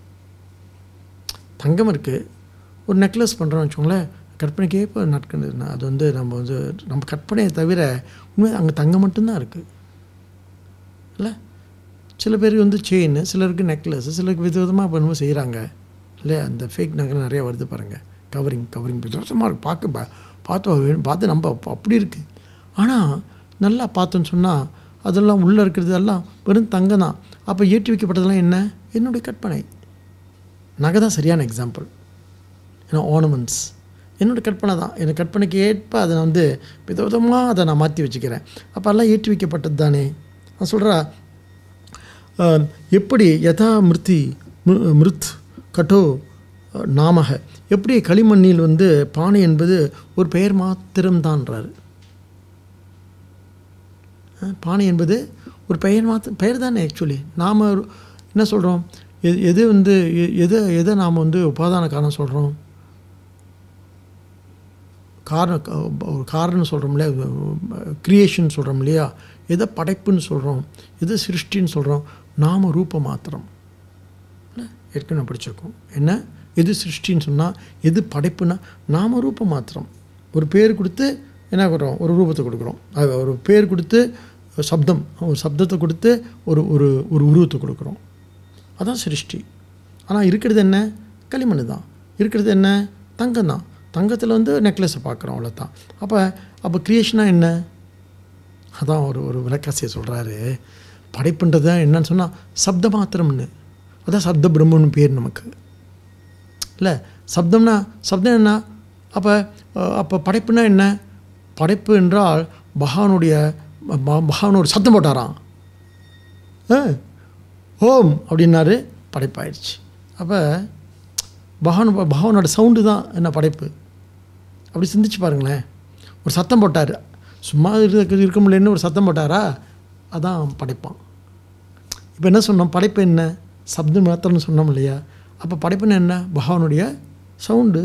தங்கம் இருக்குது ஒரு நெக்லஸ் பண்ணுறோம்னு வச்சுக்கோங்களேன் கற்பனைக்கே இப்போ நட்கண்டு அது வந்து நம்ம வந்து நம்ம கற்பனையை தவிர உண்மை அங்கே தங்கம் மட்டும்தான் இருக்குது இல்லை சில பேருக்கு வந்து செயின் சிலருக்கு நெக்லஸ் சிலருக்கு விதவிதமாக பண்ணுவோம் செய்கிறாங்க இல்லையா அந்த ஃபேக் நகை நிறைய வருது பாருங்கள் கவரிங் கவரிங் விதவிதமாக இருக்குது பார்க்க பா- பார்த்து வேணும் பார்த்து நம்ம அப்ப- அப்படி இருக்குது ஆனால் நல்லா பார்த்தோன்னு சொன்னால் அதெல்லாம் உள்ளே இருக்கிறது எல்லாம் வெறும் தங்கம் தான் அப்போ ஏற்றி வைக்கப்பட்டதெல்லாம் என்ன என்னுடைய கற்பனை நகை தான் சரியான எக்ஸாம்பிள் ஏன்னா ஆர்னமெண்ட்ஸ் என்னோடய கற்பனை தான் என் கற்பனைக்கு ஏற்ப அதை நான் வந்து விதவிதமாக அதை நான் மாற்றி வச்சுக்கிறேன் அப்போ எல்லாம் ஏற்றி வைக்கப்பட்டது தானே நான் சொல்கிறா எப்படி யதா மிருத்தி மிரு- மிருத் கட்டோ அஹ், நாமக எப்படி களிமண்ணில் வந்து பானை என்பது ஒரு பெயர் மாத்திரம்தான்றாரு அஹ், பானை என்பது ஒரு பெயர் மாத்திரம் பெயர் தானே ஆக்சுவலி நாம் என்ன சொல்கிறோம் எது எது வந்து எ- எதை எதை நாம் வந்து உபாதான காரணம் சொல்கிறோம் காரணம் க- ஒரு காரணம் சொல்கிறோம் இல்லையா க்ரியேஷன் சொல்கிறோம் இல்லையா எதை படைப்புன்னு சொல்கிறோம் எதை சிருஷ்டின்னு சொல்கிறோம் நாம ரூப மாத்திரம் இல்ல? ஏற்கனவே படிச்சிருக்கோம் என்ன எது சிருஷ்டின்னு சொன்னால் எது படைப்புனா நாம ரூப மாத்திரம் ஒரு பேர் கொடுத்து என்ன பண்ணுறோம் ஒரு ரூபத்தை கொடுக்குறோம் அது ஒரு பேர் கொடுத்து சப்தம் ஒரு சப்தத்தை கொடுத்து ஒரு ஒரு ஒரு உருவத்தை கொடுக்குறோம் அதான் சிருஷ்டி ஆனால் இருக்கிறது என்ன களிமண் தான் இருக்கிறது என்ன தங்கம் தான் தங்கத்தில் வந்து நெக்லஸை பார்க்குறோம் அவ்வளோதான் அப்போ அப்போ க்ரியேஷனாக என்ன அதான் ஒரு ஒரு விளக்காசியை சொல்கிறாரு படைப்புன்றது என்னன்னு சொன்னால் சப்த மாத்திரம்னு அதான் சப்த பிரம்மன்னு பேர் நமக்கு இல்லை சப்தம்னா சப்தம் என்ன அப்போ அப்போ படைப்புனா என்ன படைப்பு என்றால் பகவானுடைய ப- பகவான் ஒரு சத்தம் போட்டாராம் ஆ, ஓம் அப்படின்னாரு படைப்பாயிடுச்சு அப்போ பகவான் பகவானோட சவுண்டு தான் என்ன படைப்பு அப்படி சிந்திச்சு பாருங்களேன் ஒரு சத்தம் போட்டார் சும்மா இருக்க இருக்க முடியலன்னு ஒரு சத்தம் போட்டாரா அதான் படைப்பான் இப்போ என்ன சொன்னோம் படைப்பு என்ன சப்தம் மாத்திரம்னு சொன்னோம் இல்லையா அப்போ படைப்புன்னு என்ன பகவானுடைய சவுண்டு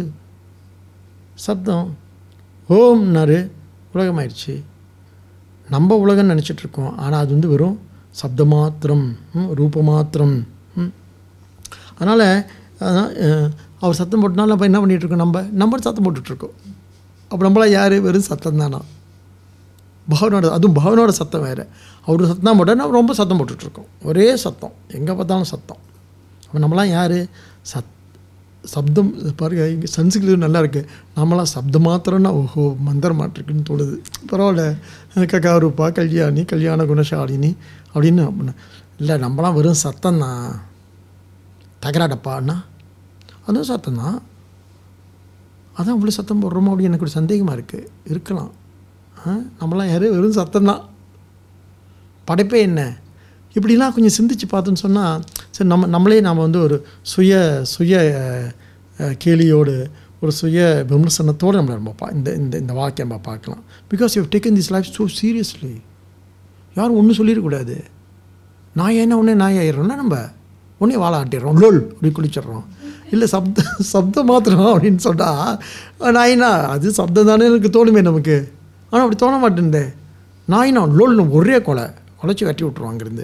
சப்தம் ஓம்னாரு உலகமாயிடுச்சு நம்ம உலகம் நினச்சிட்டு இருக்கோம் ஆனால் அது வந்து வெறும் சப்த மாத்திரம் ம், ரூப மாத்திரம் ம். அதனால் அதான், அஹ், அவர் சத்தம் போட்டனால நம்ம என்ன பண்ணிட்டு இருக்கோம் நம்ம நம்ம சத்தம் போட்டுட்ருக்கோம் அப்போ நம்மளாம் யார் வெறும் சத்தம் தானா பகவானோட அதுவும் பகவானோட சத்தம் வேறு அவர் சத்தம் தான் போட்டால் நம்ம ரொம்ப சத்தம் போட்டுட்ருக்கோம் ஒரே சத்தம் எங்கே பார்த்தாலும் சத்தம் அப்போ நம்மளாம் யார் சத் சப்தம் பாருங்க இங்கே சன்ஸ்கிருதம் நல்லா இருக்குது நம்மளாம் சப்தம் மாத்திரம்னா ஓஹோ மந்திரம் மாட்டிருக்குன்னு தோணுது பரவாயில்ல கக்கா ரூபா கல்யாணி கல்யாண குணசாலினி அப்படின்னு அப்படின்னா இல்லை நம்மளாம் வெறும் சத்தம் தான் தகராடப்பான்னா அதுவும் சத்தம் தான் அதான் இவ்வளோ சத்தம் போடுறோமோ அப்படின்னு எனக்கு ஒரு சந்தேகமாக இருக்குது இருக்கலாம் ஆ நம்மளாம் யார் வெறும் சத்தம்தான் படைப்பே என்ன இப்படிலாம் கொஞ்சம் சிந்திச்சு பார்த்தோன்னு சொன்னால் சரி நம்ம நம்மளே நாம் வந்து ஒரு சுய சுய அஹ், அஹ், கேலியோடு ஒரு சுய விமர்சனத்தோடு நம்மளை நம்ம பா இந்த இந்த இந்த வாழ்க்கையை நம்ம பார்க்கலாம் because you taken this life so seriously யாரும் ஒன்றும் சொல்லிடக்கூடாது நான் என்ன உடனே நாய் ஆயிடுறோம்னா நம்ம உடனே வாழை ஆட்டிடுறோம் லோல் அப்படி குளிச்சிடுறோம் இல்லை சப்த சப்தம் மாத்திரம் அப்படின்னு சொன்னால் நாயினா அது சப்தம் தானே எனக்கு தோணுமே நமக்கு ஆனால் அப்படி தோண மாட்டேன்தே நாயினா லோல்னு ஒரே கொலை குலைச்சி வெட்டி விட்ருவோம் அங்கேருந்து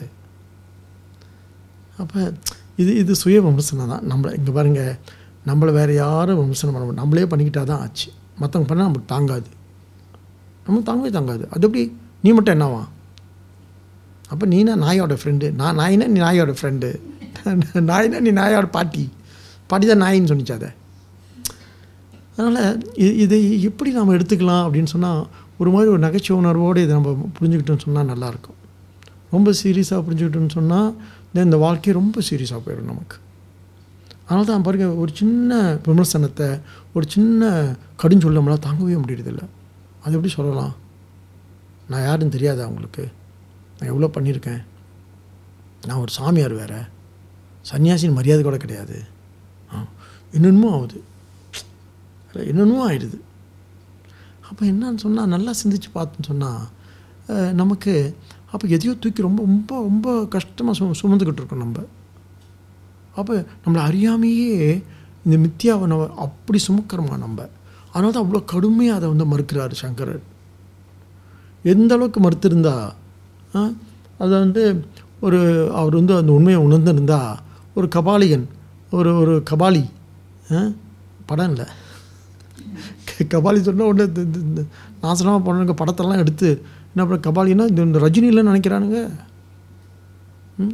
அப்போ இது இது சுய விமர்சனம் தான் நம்மளை இங்கே பாருங்கள் நம்மளை வேறு யாரும் விமர்சனம் பண்ண மாட்டோம் நம்மளே பண்ணிக்கிட்டா தான் ஆச்சு மற்றவங்க பண்ணால் நமக்கு தாங்காது நமக்கு தாங்கவே தாங்காது அது எப்படி நீ மட்டும் என்னவா அப்போ நீனா நாயோட ஃப்ரெண்டு நான் நாயினா நீ நாயோட ஃப்ரெண்டு நாயினா நீ நாயோட பாட்டி பாட்டி தான் நாயின்னு சொன்னிச்சு அதை அதனால் இது இதை எப்படி நாம் எடுத்துக்கலாம் அப்படின்னு சொன்னால் ஒரு மாதிரி ஒரு நகைச்சுவை உணர்வோடு இதை நம்ம புரிஞ்சுக்கிட்டோம்னு சொன்னால் நல்லாயிருக்கும் ரொம்ப சீரியஸாக புரிஞ்சுக்கிட்டோம்னு சொன்னால் then இந்த வாழ்க்கை ரொம்ப சீரியஸாக போயிடும் நமக்கு அதனால தான் பாருங்க ஒரு சின்ன விமர்சனத்தை ஒரு சின்ன கடுஞ்சொல்ல நம்மளால் தாங்கவே முடியறதில்ல அது எப்படி சொல்லலாம் நான் யாருன்னு தெரியாதா உங்களுக்கு நான் எவ்வளோ பண்ணியிருக்கேன் நான் ஒரு சாமியார் வேறு சன்னியாசின் மரியாதை கூட கிடையாது ஆ என்னென்னமோ ஆகுது என்னென்னமோ ஆயிடுது அப்போ என்னன்னு சொன்னால் நல்லா சிந்திச்சு பார்த்தோன்னு சொன்னால் நமக்கு அப்போ எதையோ தூக்கி ரொம்ப ரொம்ப ரொம்ப கஷ்டமாக சு சுமந்துக்கிட்டு இருக்கோம் நம்ம அப்போ நம்மளை அறியாமையே இந்த மித்தியாவை நம்ம அப்படி சுமக்கிறோமா நம்ம அதனால தான் அவ்வளோ கடுமையாக அதை வந்து மறுக்கிறாரு சங்கரர் எந்த அளவுக்கு மறுத்திருந்தா ஆ, அதை வந்து ஒரு அவர் வந்து அந்த உண்மையை உணர்ந்திருந்தா ஒரு கபாலிகன் ஒரு ஒரு கபாலி ஆ, படம் இல்லை க- கபாலி சொன்னால் உடனே இந்த- இந்த- இந்த நாசனமாக போனவங்க படத்தெல்லாம் எடுத்து என்ன பண்ண கபாலின்னா இந்த இந்த ரஜினியில் நினைக்கிறானுங்க ம்?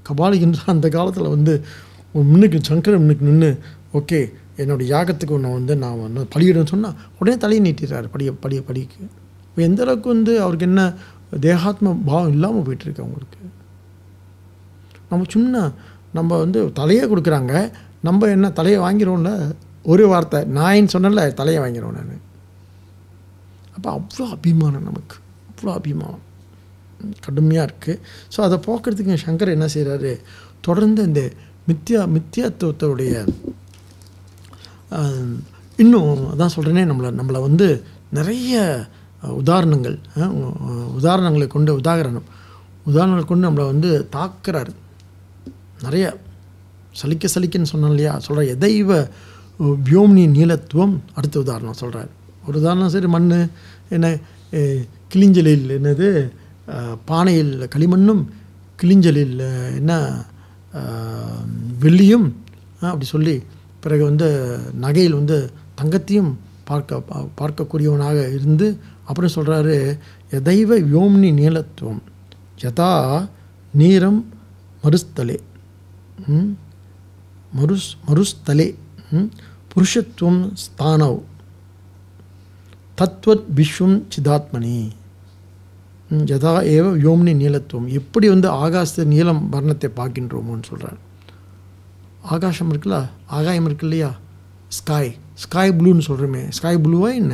கபாலிகின்ற அந்த காலத்தில் வந்து ஒரு முன்னுக்கு சங்கரன் முன்னுக்கு நின்று ஓகே என்னுடைய யாகத்துக்கு ஒன்று வந்து நான் வந்து பலியிடன்னு சொன்னால் உடனே தலையை நீட்டிடுறாரு படிய படிய படிக்கு இப்போ எந்த அளவுக்கு வந்து அவருக்கு என்ன தேகாத்ம பாவம் இல்லாமல் போயிட்டுருக்கு அவங்களுக்கு நம்ம சின்ன நம்ம வந்து தலையே கொடுக்குறாங்க நம்ம என்ன தலையை வாங்கிறோம்ல ஒரு வார்த்தை நாயின்னு சொன்னல தலையை வாங்கிறோம் நான் அப்போ அவ்வளோ அபிமானம் நமக்கு அவ்வளோ அபிமானம் கடுமையாக இருக்குது ஸோ அதை போக்குறதுக்கு சங்கர் என்ன செய்கிறாரு தொடர்ந்து இந்த மித்யா மித்தியாத்துவத்தோடைய ஆஹ், இன்னும் அதான் சொல்கிறேனே நம்மளை நம்மளை வந்து நிறைய அஹ், உதாரணங்கள் அஹ், உ- உதாரணங்களை கொண்டு உதாகரணம் உதாரணங்களை கொண்டு நம்மளை வந்து தாக்குறாரு நிறைய சலிக்க சலிக்கன்னு சொன்னோம் இல்லையா சொல்கிற எதைவ வியோம்னி நீலத்துவம் அடுத்த உதாரணம் சொல்கிறார் ஒரு உதாரணம் சரி மண் என்ன அஹ், கிளிஞ்சலில் என்னது அஹ், பானையில் களிமண்ணும் கிளிஞ்சலில் அஹ், என்ன அஹ், வெள்ளியும் அஹ், அப்படி சொல்லி பிறகு வந்து நகையில் வந்து தங்கத்தையும் பார்க்க பா- பார்க்கக்கூடியவனாக இருந்து அப்புறம் சொல்கிறாரு எதைவ வியோம்னி நீலத்துவம் யதா நீரம் மருஸ்தலே ம்? மருஸ் மருஸ்தலே ம்? புருஷத்துவம் ஸ்தானவ் தத்வத் விஸ்வம் சிதாத்மனி ம், யதா ஏவ யோம்னி நீலத்துவம் எப்படி வந்து ஆகாச நீலம் வர்ணத்தை பார்க்கின்றோமோன்னு சொல்கிறார் ஆகாசம் இருக்குல்ல ஆகாயம் இருக்கு இல்லையா ஸ்காய் ஸ்காய் ப்ளூன்னு சொல்கிறோமே ஸ்காய் ப்ளூவா என்ன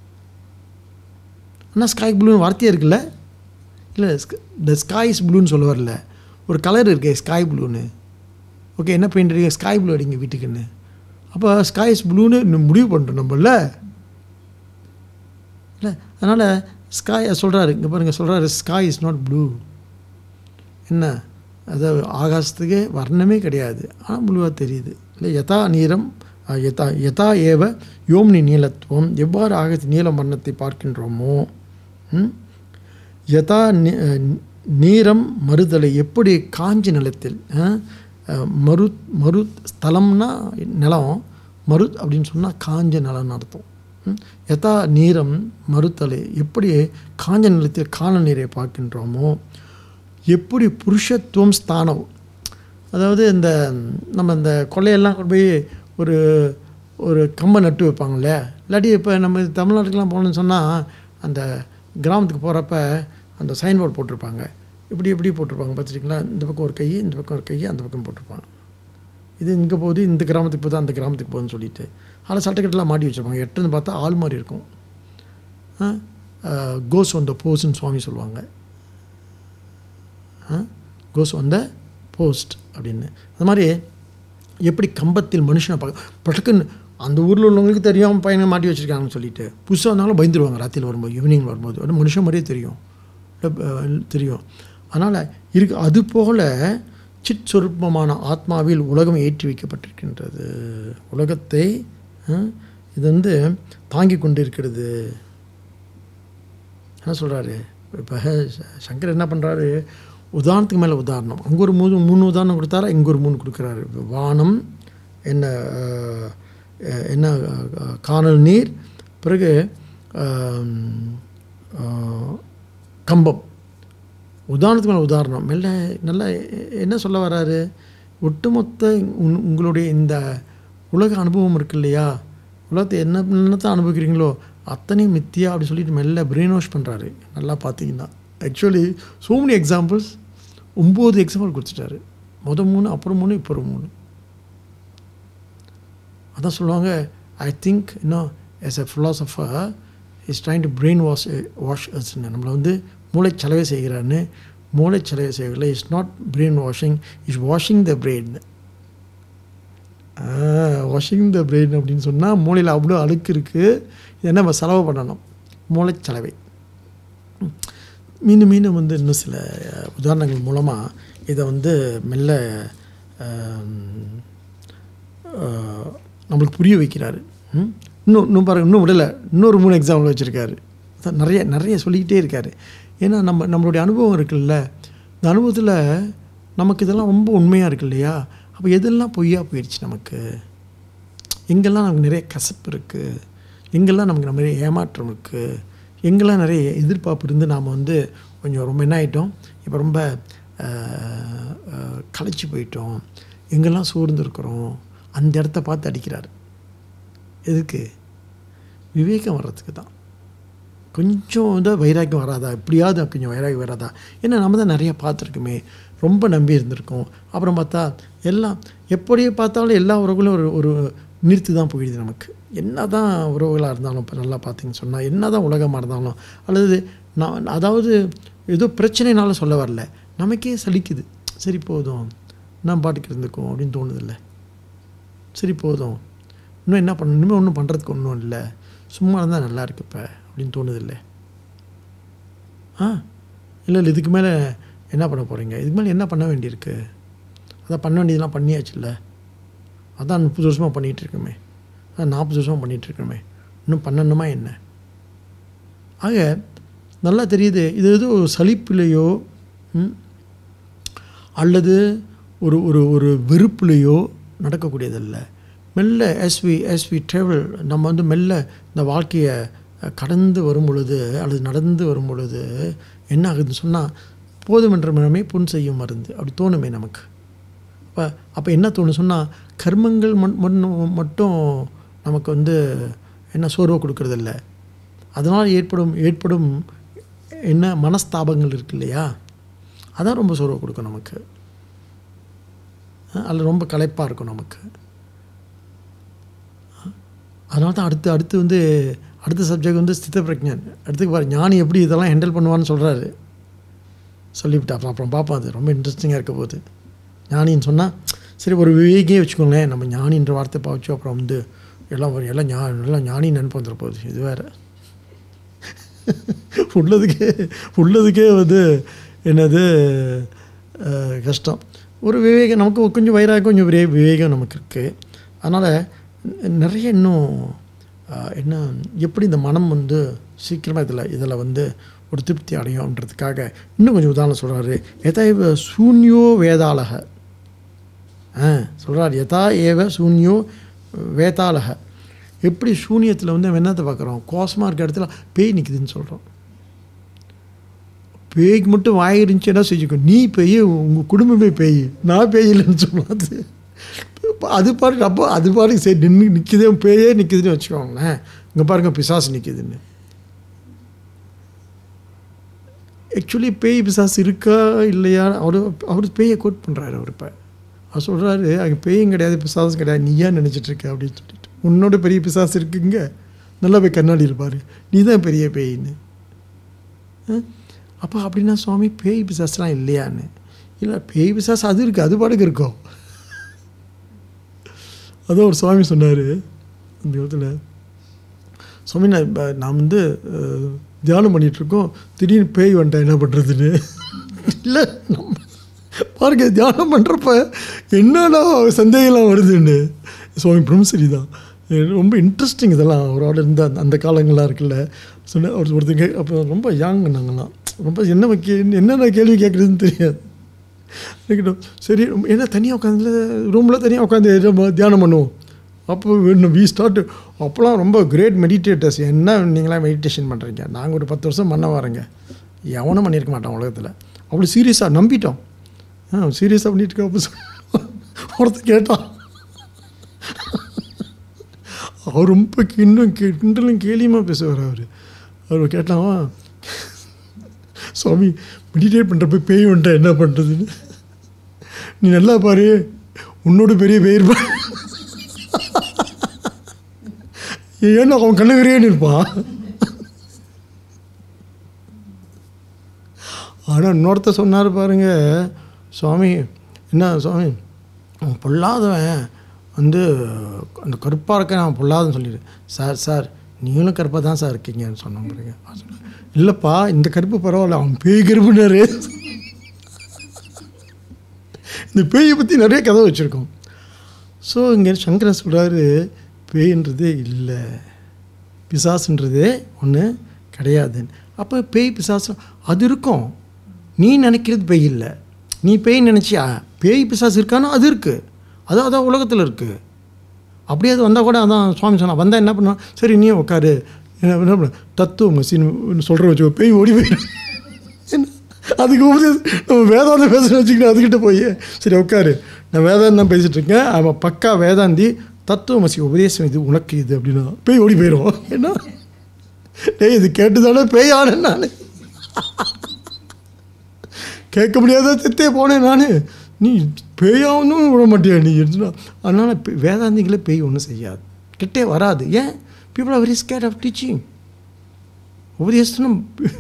ஆனால் ஸ்காய் ப்ளூன்னு வார்த்தையே இருக்குல்ல இல்லை த ஸ்காய்ஸ் ப்ளூன்னு சொல்ல வரல ஒரு கலர் இருக்கே ஸ்காய் ப்ளூன்னு ஓகே என்ன பெயிண்ட் அடிங்க ஸ்காய் ப்ளூ அடிங்க வீட்டுக்குன்னு அப்போ ஸ்காய்ஸ் ப்ளூன்னு இன்னும் முடிவு பண்ணுறோம் நம்மள இல்லை அதனால் ஸ்காய் சொல்கிறாரு இங்கே பாருங்கள் சொல்கிறாரு ஸ்காய் இஸ் நாட் ப்ளூ என்ன அதாவது ஆகாசத்துக்கு வர்ணமே கிடையாது ஆனால் ப்ளூவாக தெரியுது இல்லை யதா நீரம் அஹ், யதா யதா ஏவ யோம்னி நீலத்துவம் எவ்வாறு ஆகாச நீலம் வர்ணத்தை பார்க்கின்றோமோ ம்? யதா நி- அஹ், நீரம் மறுதலை எப்படி காஞ்சி நிலத்தில் அஹ், அஹ், மரு மரு ஸ்தலம்னா நிலம் மருத் அப்படின்னு சொன்னால் காஞ்ச நிலம்னு அர்த்தம் ம்? யதா நீரம் மறுத்தலை எப்படி காஞ்ச நிலத்தில் கால நீரை பார்க்கின்றோமோ எப்படி புருஷத்துவம் ஸ்தானம் அதாவது இந்த நம்ம இந்த கொள்ளையெல்லாம் கொண்டு போய் ஒரு ஒரு கம்பை நட்டு வைப்பாங்கல்ல இல்லாட்டி இப்போ நம்ம தமிழ்நாட்டுக்கெலாம் போகணும்னு சொன்னால் அந்த கிராமத்துக்கு போகிறப்ப அந்த சைன் போர்டு போட்டிருப்பாங்க இப்படி இப்படி போட்டிருப்பாங்க பார்த்துருக்கீங்களா இந்த பக்கம் ஒரு கை இந்த பக்கம் ஒரு கை அந்த பக்கம் போட்டிருப்பாங்க இது இங்கே போகுது இந்த கிராமத்துக்கு போகுது அந்த கிராமத்துக்கு போகுதுன்னு சொல்லிட்டு அதில் சட்டக்கட்டெலாம் மாட்டி வச்சுருப்பாங்க எட்டுன்னு பார்த்தா ஆள் மாதிரி இருக்கும் கோஸ் on the போஸ்ன்னு சுவாமி சொல்லுவாங்க கோஸ் on the போஸ்ட் அப்படின்னு அது மாதிரி எப்படி கம்பத்தில் மனுஷனை பார்க்க பட்டக்குன்னு அந்த ஊரில் உள்ளவங்களுக்கு தெரியும் பையனை மாட்டி வச்சுருக்காங்கன்னு சொல்லிட்டு புதுசாக இருந்தாலும் பயந்துருவாங்க ராத்திரியில் வரும்போது ஈவினிங் வரும்போது ஒரு மனுஷன் மாதிரியே தெரியும் அஹ் தெரியும் அதனால் இருக்கு அது போல் சிட் சொருப்பமான ஆத்மாவில் உலகம் ஏற்றி வைக்கப்பட்டிருக்கின்றது உலகத்தை அஹ், இது வந்து தாங்கி கொண்டு இருக்கிறது என்ன சொல்கிறாரு இப்போ சங்கர் என்ன பண்ணுறாரு உதாரணத்துக்கு மேலே உதாரணம் அங்கே ஒரு மூணு மூணு உதாரணம் கொடுத்தாரா இங்கே ஒரு மூணு கொடுக்குறாரு இப்ப வானம் என்ன அஹ், அஹ், என்ன அஹ், காணல் நீர் பிறகு ஆம், ஆஹ், கம்பம் உதாரணத்துக்கு மேலே உதாரணம் மெல்ல நல்லா எ- என்ன சொல்ல வராரு ஒட்டுமொத்த உன்- உங்களுடைய இந்த உலக அனுபவம் இருக்கு இல்லையா உலகத்தை என்ன என்னத்தை அனுபவிக்கிறீங்களோ அத்தனையும் மித்தியா அப்படி சொல்லிட்டு மெல்ல பிரெயின் வாஷ் பண்ணுறாரு நல்லா பார்த்தீங்கன்னா ஆக்சுவலி so many எக்ஸாம்பிள்ஸ் ஒம்பது எக்ஸாம்பிள் கொடுத்துட்டாரு மொதல் மூணு அப்புறம் மூணு இப்போ ஒரு மூணு அதான் சொல்லுவாங்க ஐ திங்க் இன்னும் as a philosopher is trying to brain wash wash அஸ்ன்னு நம்மளை வந்து மூளைச்சலவை செய்கிறான்னு மூளைச்சலவை செய்யல is not brain washing is washing the brain washing the brain அப்படின்னு சொன்னால் மூளையில் அவ்வளோ அழுக்கு இருக்குது இதை நம்ம செலவு பண்ணணும் மூளைச்சலவை மீண்டும் மீண்டும் வந்து இன்னும் சில அஹ், உதாரணங்கள் மூலமாக இதை வந்து மெல்ல ஆம், ஆஹ், நம்மளுக்கு புரிய வைக்கிறாரு ம்? இன்னும் இன்னும் பாருங்க இன்னும் விடலை இன்னொரு மூணு எக்ஸாம்பிள் வச்சுருக்காரு அதான் நிறைய நிறைய சொல்லிக்கிட்டே இருக்காரு ஏன்னா நம்ம நம்மளுடைய அனுபவம் இருக்குல்ல இந்த அனுபவத்தில் நமக்கு இதெல்லாம் ரொம்ப உண்மையாக இருக்கு இல்லையா அப்போ எதெல்லாம் பொய்யா போயிடுச்சு நமக்கு எங்கெல்லாம் நமக்கு நிறைய கசப்பு இருக்குது எங்கெல்லாம் நமக்கு நிறைய ஏமாற்றம் இருக்குது எங்கெல்லாம் நிறைய எதிர்பார்ப்பு இருந்து நாம் வந்து கொஞ்சம் ரொம்ப என்ன ஆகிட்டோம் இப்போ ரொம்ப அஹ், அஹ், களைச்சு போயிட்டோம் எங்கெல்லாம் சோர்ந்துருக்குறோம் அந்த இடத்த பார்த்து அடிக்கிறார் எதுக்கு விவேகம் வர்றதுக்கு தான் கொஞ்சம் தான் வைராக்கியம் வராதா எப்படியாவது கொஞ்சம் வைராக்கியம் வராதா ஏன்னா நம்ம தான் நிறைய பார்த்துருக்குமே ரொம்ப நம்பி இருந்திருக்கோம் அப்புறம் பார்த்தா எல்லாம் எப்படியே பார்த்தாலும் எல்லா உறவுகளும் ஒரு ஒரு நிறுத்து தான் போயிடுது நமக்கு என்ன தான் உறவுகளாக இருந்தாலும் இப்போ நல்லா பார்த்தீங்கன்னு சொன்னால் என்ன தான் உலகமாக இருந்தாலும் அல்லது நான் அதாவது ஏதோ பிரச்சனைனால சொல்ல வரல நமக்கே சலிக்குது சரி போதும் நான் பாட்டுக்கு இருந்துக்கும் அப்படின்னு தோணுதில்ல சரி போதும் இன்னும் என்ன பண்ண இனிமேல் ஒன்றும் பண்ணுறதுக்கு ஒன்றும் இல்லை சும்மா இருந்தால் நல்லா இருக்கு இப்போ அப்படின்னு தோணுதில்லை ஆ இல்லை இல்லை இதுக்கு மேலே என்ன பண்ண போகிறீங்க இதுக்கு மேலே என்ன பண்ண வேண்டியிருக்கு அதான் பண்ண வேண்டியதெல்லாம் பண்ணியாச்சுல்ல அதான் முப்பது வருஷமாக பண்ணிகிட்டு இருக்கோமே அதான் நாற்பது வருஷமாக பண்ணிகிட்டு இருக்கோமே இன்னும் பண்ணணுமா என்ன ஆக நல்லா தெரியுது இது எது ஒரு சலிப்புலையோ ம், அல்லது ஒரு ஒரு ஒரு வெறுப்புலையோ நடக்கக்கூடியதல்ல மெல்ல எஸ்வி எஸ்வி ட்ராவல் நம்ம வந்து மெல்ல இந்த வாழ்க்கையை அஹ், கடந்து வரும் பொழுது அல்லது நடந்து வரும் பொழுது என்ன ஆகுதுன்னு சொன்னால் போதுமென்ற மனமே புண் செய்யும் மருந்து அப்படி தோணுமே நமக்கு அப்போ அப்போ என்ன தோணும் சொன்னால் கர்மங்கள் மண் மண்- மட்டும் நமக்கு வந்து என்ன சோர்வை கொடுக்கறதில்ல அதனால் ஏற்படும் ஏற்படும் என்ன மனஸ்தாபங்கள் இருக்கு இல்லையா அதான் ரொம்ப சோர்வை கொடுக்கும் நமக்கு அஹ் அதில் ரொம்ப களைப்பாக இருக்கும் நமக்கு அதனால தான் அடுத்து அடுத்து வந்து அடுத்த சப்ஜெக்ட் வந்து ஸ்தித பிரஜன் அடுத்து பாரு ஞானி எப்படி இதெல்லாம் ஹேண்டில் பண்ணுவான்னு சொல்கிறாரு சொல்லிவிட்டு அப்புறம் அப்புறம் பார்ப்போம் அது ரொம்ப இன்ட்ரெஸ்டிங்காக இருக்க போகுது ஞானின்னு சொன்னால் சரி ஒரு விவேகியே வச்சுக்கோங்களேன் நம்ம ஞானின்ற வார்த்தை பாவச்சு அப்புறம் வந்து எல்லாம் ஒரு எல்லாம் ஞா எல்லாம் ஞானி நினைப்பு வந்துட போகுது இது வேறு உள்ளதுக்கே உள்ளதுக்கே வந்து என்னது அஹ், கஷ்டம் ஒரு விவேகம் நமக்கு கொஞ்சம் வயிறாக கொஞ்சம் விவே விவேகம் நமக்கு இருக்குது அதனால் நிறைய இன்னும் அஹ், என்ன எப்படி இந்த மனம் வந்து சீக்கிரமாக இதில் இதில் வந்து ஒரு திருப்தி அடையும்ன்றதுக்காக இன்னும் கொஞ்சம் உதாரணம் சொல்கிறாரு எதா இவ சூன்யோ வேதாளக ஆ சொல்கிறார் யதா ஏவ சூன்யோ வேதாளக எப்படி சூனியத்தில் வந்து நம்ம என்னத்தை பார்க்குறோம் கோசமாக இருக்க இடத்துல பேய் நிற்குதுன்னு சொல்கிறோம் பேய்க்கு மட்டும் வாய் இருந்துச்சுன்னா செஞ்சுக்கோ நீ பேய் உங்கள் குடும்பமே பேய் நான் பேய் இல்லைன்னு சொல்லாது அது பாட்டு அப்போ அது பாட்டுக்கு சரி நின்று நிற்குதே பேயே நிற்குதுன்னு வச்சுக்கோங்களேன் இங்கே பாருங்க பிசாசு நிற்குதுன்னு ஆக்சுவலி பேய் பிசாசு இருக்கா இல்லையா அவர் அவர் பேயை கோட் பண்ணுறாரு அவர் இப்போ அவர் சொல்கிறாரு அங்கே பேயும் கிடையாது பிசாசும் கிடையாது நீ ஏன் நினச்சிட்டு இருக்க அப்படின்னு சொல்லிட்டு உன்னோட பெரிய பிசாசு இருக்குங்க நல்லா போய் கண்ணாடி இருப்பார் நீ தான் பெரிய பேயின்னு அப்போ அப்படின்னா சுவாமி பேய் பிசாசுலாம் இல்லையான்னு இல்லை பேய் பிசாசு அது இருக்குது அது பாட்டுக்கு இருக்கும் அதான் ஒரு சுவாமி சொன்னார் அந்த இடத்துல சுவாமி நான் இப்ப நான் வந்து அஹ், தியானம் பண்ணிகிட்ருக்கோம் திடீர்னு பேய் வந்துட்டேன் என்ன பண்ணுறதுன்னு இல்லை நம்ம பாருங்க தியானம் பண்ணுறப்ப என்னடா சந்தேகம்லாம் வருதுன்னு சுவாமி பிரம்மசரி தான் எனக்கு ரொம்ப இன்ட்ரெஸ்டிங் இதெல்லாம் அவரோட இருந்த அந்த அந்த காலங்கள்லாம் இருக்குல்ல சொன்ன அவர் ஒருத்தங்க அப்போ ரொம்ப யாங் நாங்களாம் ரொம்ப என்ன கே என்னென்ன கேள்வி கேட்குறதுன்னு தெரியாது இருக்கட்டும் சரி ரொம்ப- ஏன்னா தனியாக உட்காந்து ரூமில் தனியாக உட்காந்து நம்ம தியானம் பண்ணுவோம் அப்போ வேணும் வி ஸ்டார்ட் அப்போலாம் ரொம்ப கிரேட் மெடிடேட்டர்ஸ் என்ன நீங்களாம் மெடிடேஷன் பண்ணுறீங்க நாங்கள் ஒரு பத்து வருஷம் பண்ண வரேங்க எவனும் பண்ணியிருக்க மாட்டோம் உலகத்தில் அவ்வளோ சீரியஸாக நம்பிட்டோம் ஆ சீரியஸாக பண்ணிட்டு இருக்க அப்போ சொன்ன- ஒருத்தன் கேட்டான் அவர் ரொம்ப இன்னும் கே- கிண்டலும் கேலியுமா பேசுவார் அவர் அவர் கேட்டான் சுவாமி மெடிடேட் பண்ணுறப்ப பேய் வந்துட்டா என்ன பண்ணுறதுன்னு நீ நல்லா பாரு உன்னோட பெரிய பேர் பா ஏன்னா அவன் கண்ணகரேன்னு இருப்பான் ஆனால் இன்னொருத்த சொன்னார் பாருங்க சுவாமி என்ன சுவாமி அவன் பொல்லாதவன் வந்து அந்த கருப்பாக இருக்க நான் பொல்லாதன்னு சொல்லிடு சார் சார் நீங்களும் கருப்பாக தான் சார் இருக்கீங்கன்னு சொன்னோம் பாருங்க அவன் சொன்னான், இல்லைப்பா இந்த கருப்பு பரவாயில்ல அவன் பேய் கருப்புனாரு இந்த பேயை பற்றி நிறைய கதை வச்சுருக்கோம் ஸோ இங்கே சங்கரன் சொல்கிறாரு பேய்ன்றதே இல்லை பிசாசுன்றதே ஒன்று கிடையாதுன்னு அப்போ பேய் பிசாசு அது இருக்கும் நீ நினைக்கிறது பேய் இல்லை நீ பேய் நினச்சியா பேய் பிசாசு இருக்கானோ அது இருக்குது அது அதான் உலகத்தில் இருக்குது அப்படியே அது வந்தால் கூட அதான் சுவாமி சொன்னா வந்தால் என்ன பண்ணுவான் சரி நீ உட்காரு என்ன என்ன பண்ண தத்துவம் மசின்னு சொல்கிற வச்சுக்கோ பேய் ஓடி போயிடும் என்ன அதுக்கு உபதேசம் நம்ம வேதாந்தம் பேசுகிற வச்சுக்கிட்டு அதுக்கிட்ட போய் சரி உட்காரு நான் வேதாந்தம் பேசிகிட்டு இருக்கேன் அவன் பக்கா வேதாந்தி தத்துவமசி உபதேசம் இது உனக்கு இது அப்படின்னா பேய் ஓடி போயிடும் என்ன டேய் இது கேட்டுதானே பேய் ஆனேன் நான் கேட்க முடியாத செத்தே போனேன் நான் நீ பேயாவனும் விட மாட்டியா நீ எடுத்துனா அதனால் பே- வேதாந்திகளே பேய் ஒன்றும் செய்யாது கிட்டே வராது ஏன் people are very scared of teaching உபதேசனும்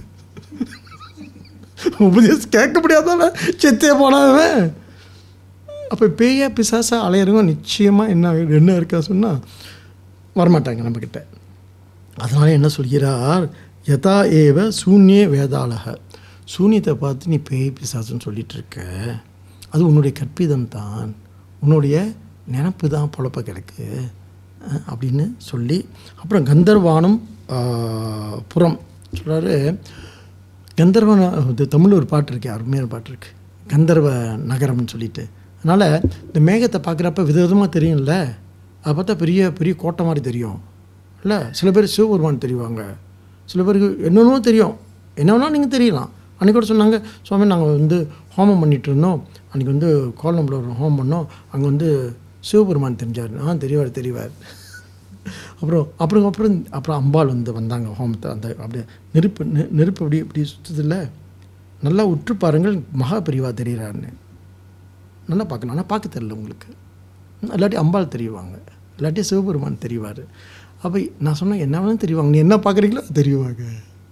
உபதேசம் கேட்க முடியாதானே செத்தே போனாவன் அப்போ பேயா பிசாசா அலையிறவங்க நிச்சயமாக என்ன என்ன இருக்கா சொன்னால் வரமாட்டாங்க நம்மக்கிட்ட அதனால என்ன சொல்கிறார் யதா ஏவ சூன்யே வேதாளக சூன்யத்தை பார்த்து நீ பேய் பிசாசுன்னு சொல்லிட்டு இருக்க அது உன்னுடைய கற்பிதம் தான் உன்னுடைய நினப்பு தான் பொழப்ப கிடக்கு அஹ், அப்படின்னு சொல்லி அப்புறம் கந்தர்வானம் ஆஹ், புறம் சொல்கிறாரு கந்தர்வ இது தமிழில் ஒரு பாட்டு இருக்கு அருமையான பாட்டு இருக்கு கந்தர்வ நகரம்னு சொல்லிட்டு அதனால் இந்த மேகத்தை பார்க்குறப்ப விதவிதமாக தெரியும்ல அதை பார்த்தா பெரிய பெரிய கோட்டை மாதிரி தெரியும் இல்லை சில பேர் சிவபெருமான் தெரிவாங்க சில பேருக்கு என்னென்னமோ தெரியும் என்னன்னா நீங்கள் தெரியலாம் அன்றைக்கி கூட சொன்னாங்க சுவாமி நாங்கள் வந்து ஹோமம் பண்ணிட்டு இருந்தோம் அன்றைக்கி வந்து கோலம்புல ஒரு ஹோமம் பண்ணோம் அங்கே வந்து சிவபெருமான் தெரிஞ்சார் ஆ தெரியவார் தெரியவார் அப்புறம் அப்புறம் அப்புறம் அப்புறம் அம்பாள் வந்து வந்தாங்க ஹோமத்தை அந்த அப்படியே நெருப்பு நெ- நெருப்பு அப்படி இப்படி சுற்றுதில்ல நல்லா உற்று பாருங்கள் மகா பிரிவா தெரிகிறாருன்னு நல்லா பார்க்கலாம் ஆனால் பார்க்க தெரியல உங்களுக்கு இல்லாட்டி அம்பாள் தெரியுவாங்க இல்லாட்டி சிவபெருமான் தெரிவார் அப்போ நான் சொன்னேன் என்ன வேணாலும் தெரிவாங்க நீ என்ன பார்க்குறீங்களோ அது தெரியுவாங்க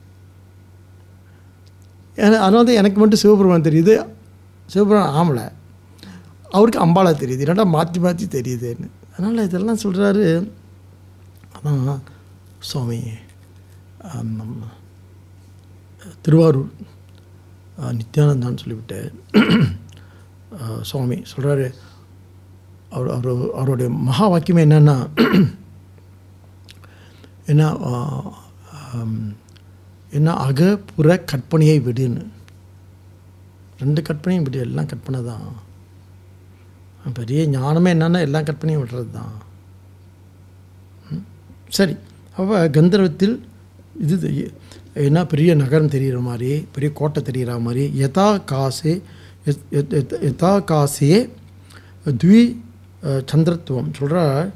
ஏன்னா அதனால தான் எனக்கு மட்டும் சிவபெருமான் தெரியுது சிவபெருமான் ஆமலை அவருக்கு அம்பாளா தெரியுது என்னடா மாற்றி மாற்றி தெரியுதுன்னு அதனால் இதெல்லாம் சொல்கிறாரு அதான் சுவாமி ஆம், நம்ம திருவாரூர் ஆ, நித்யானந்தான்னு சொல்லிவிட்டு ஆ, சுவாமி சொல்கிறாரு அவர் அவர் அவருடைய மகா வாக்கியமே என்னன்னா என்ன ஆ, ஆம், என்ன அக புற கற்பனையை விடுன்னு ரெண்டு கற்பனையும் விடு எல்லாம் கற்பனை தான் பெரிய ஞானமே என்னன்னா எல்லா கற்பனையும் விடுறது தான் ம். சரி அப்போ கந்தர்வத்தில் இது தெ- என்ன பெரிய நகரம் தெரிகிற மாதிரி பெரிய கோட்டை தெரிகிற மாதிரி யதா காசே எத்- எத்- எத்- யதா காசே த்வி அஹ், சந்திரத்துவம் சொல்கிற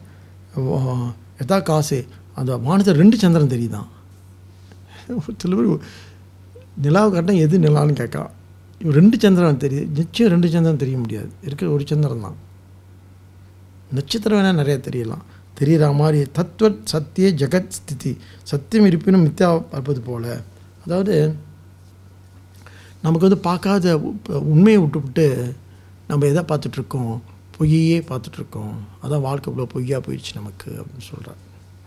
யதா காசே அந்த வானத்தில் ரெண்டு சந்திரன் தெரியுதான் சில பேர் நிலாவை காட்டினா எது நிலான்னு கேட்கலாம் இவன் ரெண்டு சந்திரன் தெரியுது நிச்சயம் ரெண்டு சந்திரன் தெரிய முடியாது இருக்கிற ஒரு சந்திரன் தான் நட்சத்திரம் வேணால் நிறைய தெரியலாம் தெரிகிற மாதிரி தத்துவ சத்திய ஜெகத் ஸ்திதி சத்தியம் இருப்பினும் மித்யா பார்ப்பது போல அதாவது நமக்கு வந்து பார்க்காத உ- உண்மையை விட்டுவிட்டு நம்ம எதை பார்த்துட்ருக்கோம் பொய்யே பார்த்துட்ருக்கோம் அதான் வாழ்க்கை இவ்வளோ பொய்யா போயிடுச்சு நமக்கு அப்படின்னு சொல்கிறார்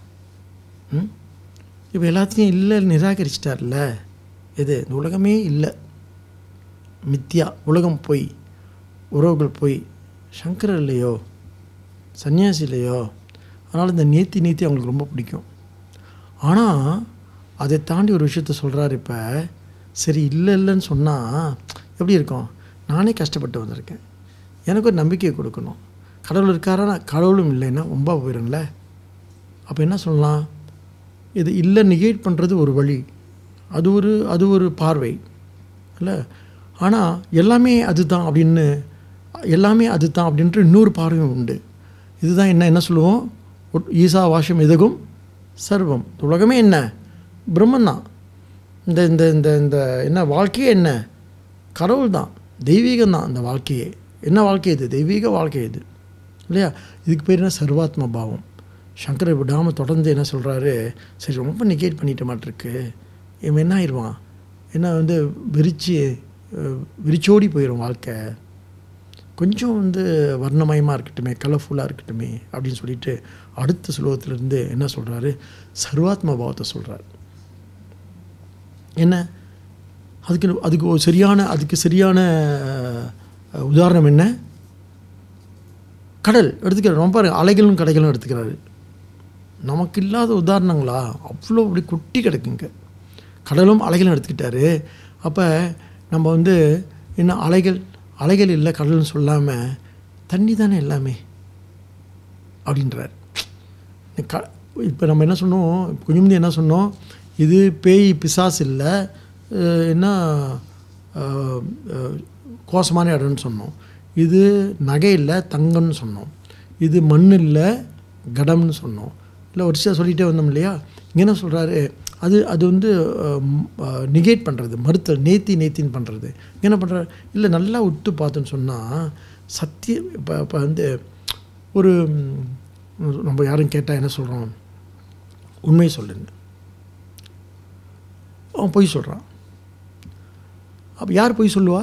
ம் இப்போ எல்லாத்தையும் இல்லை நிராகரிச்சிட்டார்ல எது இந்த உலகமே இல்லை மித்யா உலகம் பொய் உறவுகள் பொய் சங்கரர் இல்லையோ சன்னியாசி இல்லையோ அதனால் இந்த நீத்தி நீத்தி அவங்களுக்கு ரொம்ப பிடிக்கும் ஆனால் அதை தாண்டி ஒரு விஷயத்த சொல்கிறாரு இப்போ சரி இல்லை இல்லைன்னு சொன்னால் எப்படி இருக்கும் நானே கஷ்டப்பட்டு வந்திருக்கேன் எனக்கு ஒரு நம்பிக்கையை கொடுக்கணும் கடவுள் இருக்காரா கடவுளும் இல்லைன்னா ரொம்ப போயிடும்ல அப்போ என்ன சொல்லலாம் இது இல்லை நெகேட் பண்ணுறது ஒரு வழி அது ஒரு அது ஒரு பார்வை இல்லை ஆனால் எல்லாமே அதுதான் அப்படின்னு எல்லாமே அதுதான் அப்படின்ற இன்னொரு பார்வையும் உண்டு இதுதான் என்ன என்ன சொல்லுவோம் ஒட்- ஈசா வாஷம் எதுகும் சர்வம் இந்த உலகமே என்ன பிரம்மன் இந்த இந்த இந்த இந்த என்ன வாழ்க்கையே என்ன கடவுள் தான் தெய்வீகம் தான் இந்த வாழ்க்கையே என்ன வாழ்க்கை இது தெய்வீக வாழ்க்கை இது இல்லையா இதுக்கு பேர் என்ன சர்வாத்ம பாவம் சங்கரை விடாமல் தொடர்ந்து என்ன சொல்கிறாரு சரி ரொம்ப நெகேட் பண்ணிட்ட மாட்டிருக்கு இவன் என்ன ஆயிடுவான் என்ன வந்து விரிச்சு அஹ், விரிச்சோடி போயிடும் வாழ்க்கை கொஞ்சம் வந்து வர்ணமயமாக இருக்கட்டுமே கலர்ஃபுல்லாக இருக்கட்டுமே அப்படின்னு சொல்லிட்டு அடுத்த சுலோகத்திலிருந்து என்ன சொல்கிறாரு சர்வாத்ம பாவத்தை சொல்கிறார் என்ன அதுக்கு அதுக்கு ஒரு சரியான அதுக்கு சரியான அஹ், உதாரணம் என்ன கடல் எடுத்துக்கிறார் ரொம்ப பாருங்க அலைகளும் கடைகளும் எடுத்துக்கிறாரு நமக்கு இல்லாத உதாரணங்களா அவ்வளோ அப்படி கொட்டி கிடக்குங்க கடலும் அலைகளும் எடுத்துக்கிட்டாரு அப்போ நம்ம வந்து என்ன அலைகள் அலைகள் இல்லை கடல்னு சொல்லாமல் தண்ணி தானே எல்லாமே அப்படின்றார் க இப்போ நம்ம என்ன சொன்னோம் கொஞ்சம் முந்தி என்ன சொன்னோம் இது பேய் பிசாசு இல்லை அஹ் என்ன அஹ், அஹ், கோசமான இடம்னு சொன்னோம் இது நகை இல்லை தங்கம்னு சொன்னோம் இது மண் இல்லை கடம்னு சொன்னோம் இல்லை வரிசையாக சொல்லிகிட்டே வந்தோம் இல்லையா இங்க என்ன சொல்கிறாரு அது அது வந்து நிகேட் பண்ணுறது மறுத்த நேத்தி நேத்தின்னு பண்ணுறது என்ன பண்ணுறாரு இல்லை நல்லா உத்து பார்த்தோன்னு சொன்னால் சத்திய இப்போ இப்போ வந்து ஒரு ம், நம்ம யாரும் கேட்டால் என்ன சொல்கிறோம் உண்மையை சொல்லுங்க அவன் பொய் சொல்கிறான் அப்போ யார் பொய் சொல்லுவா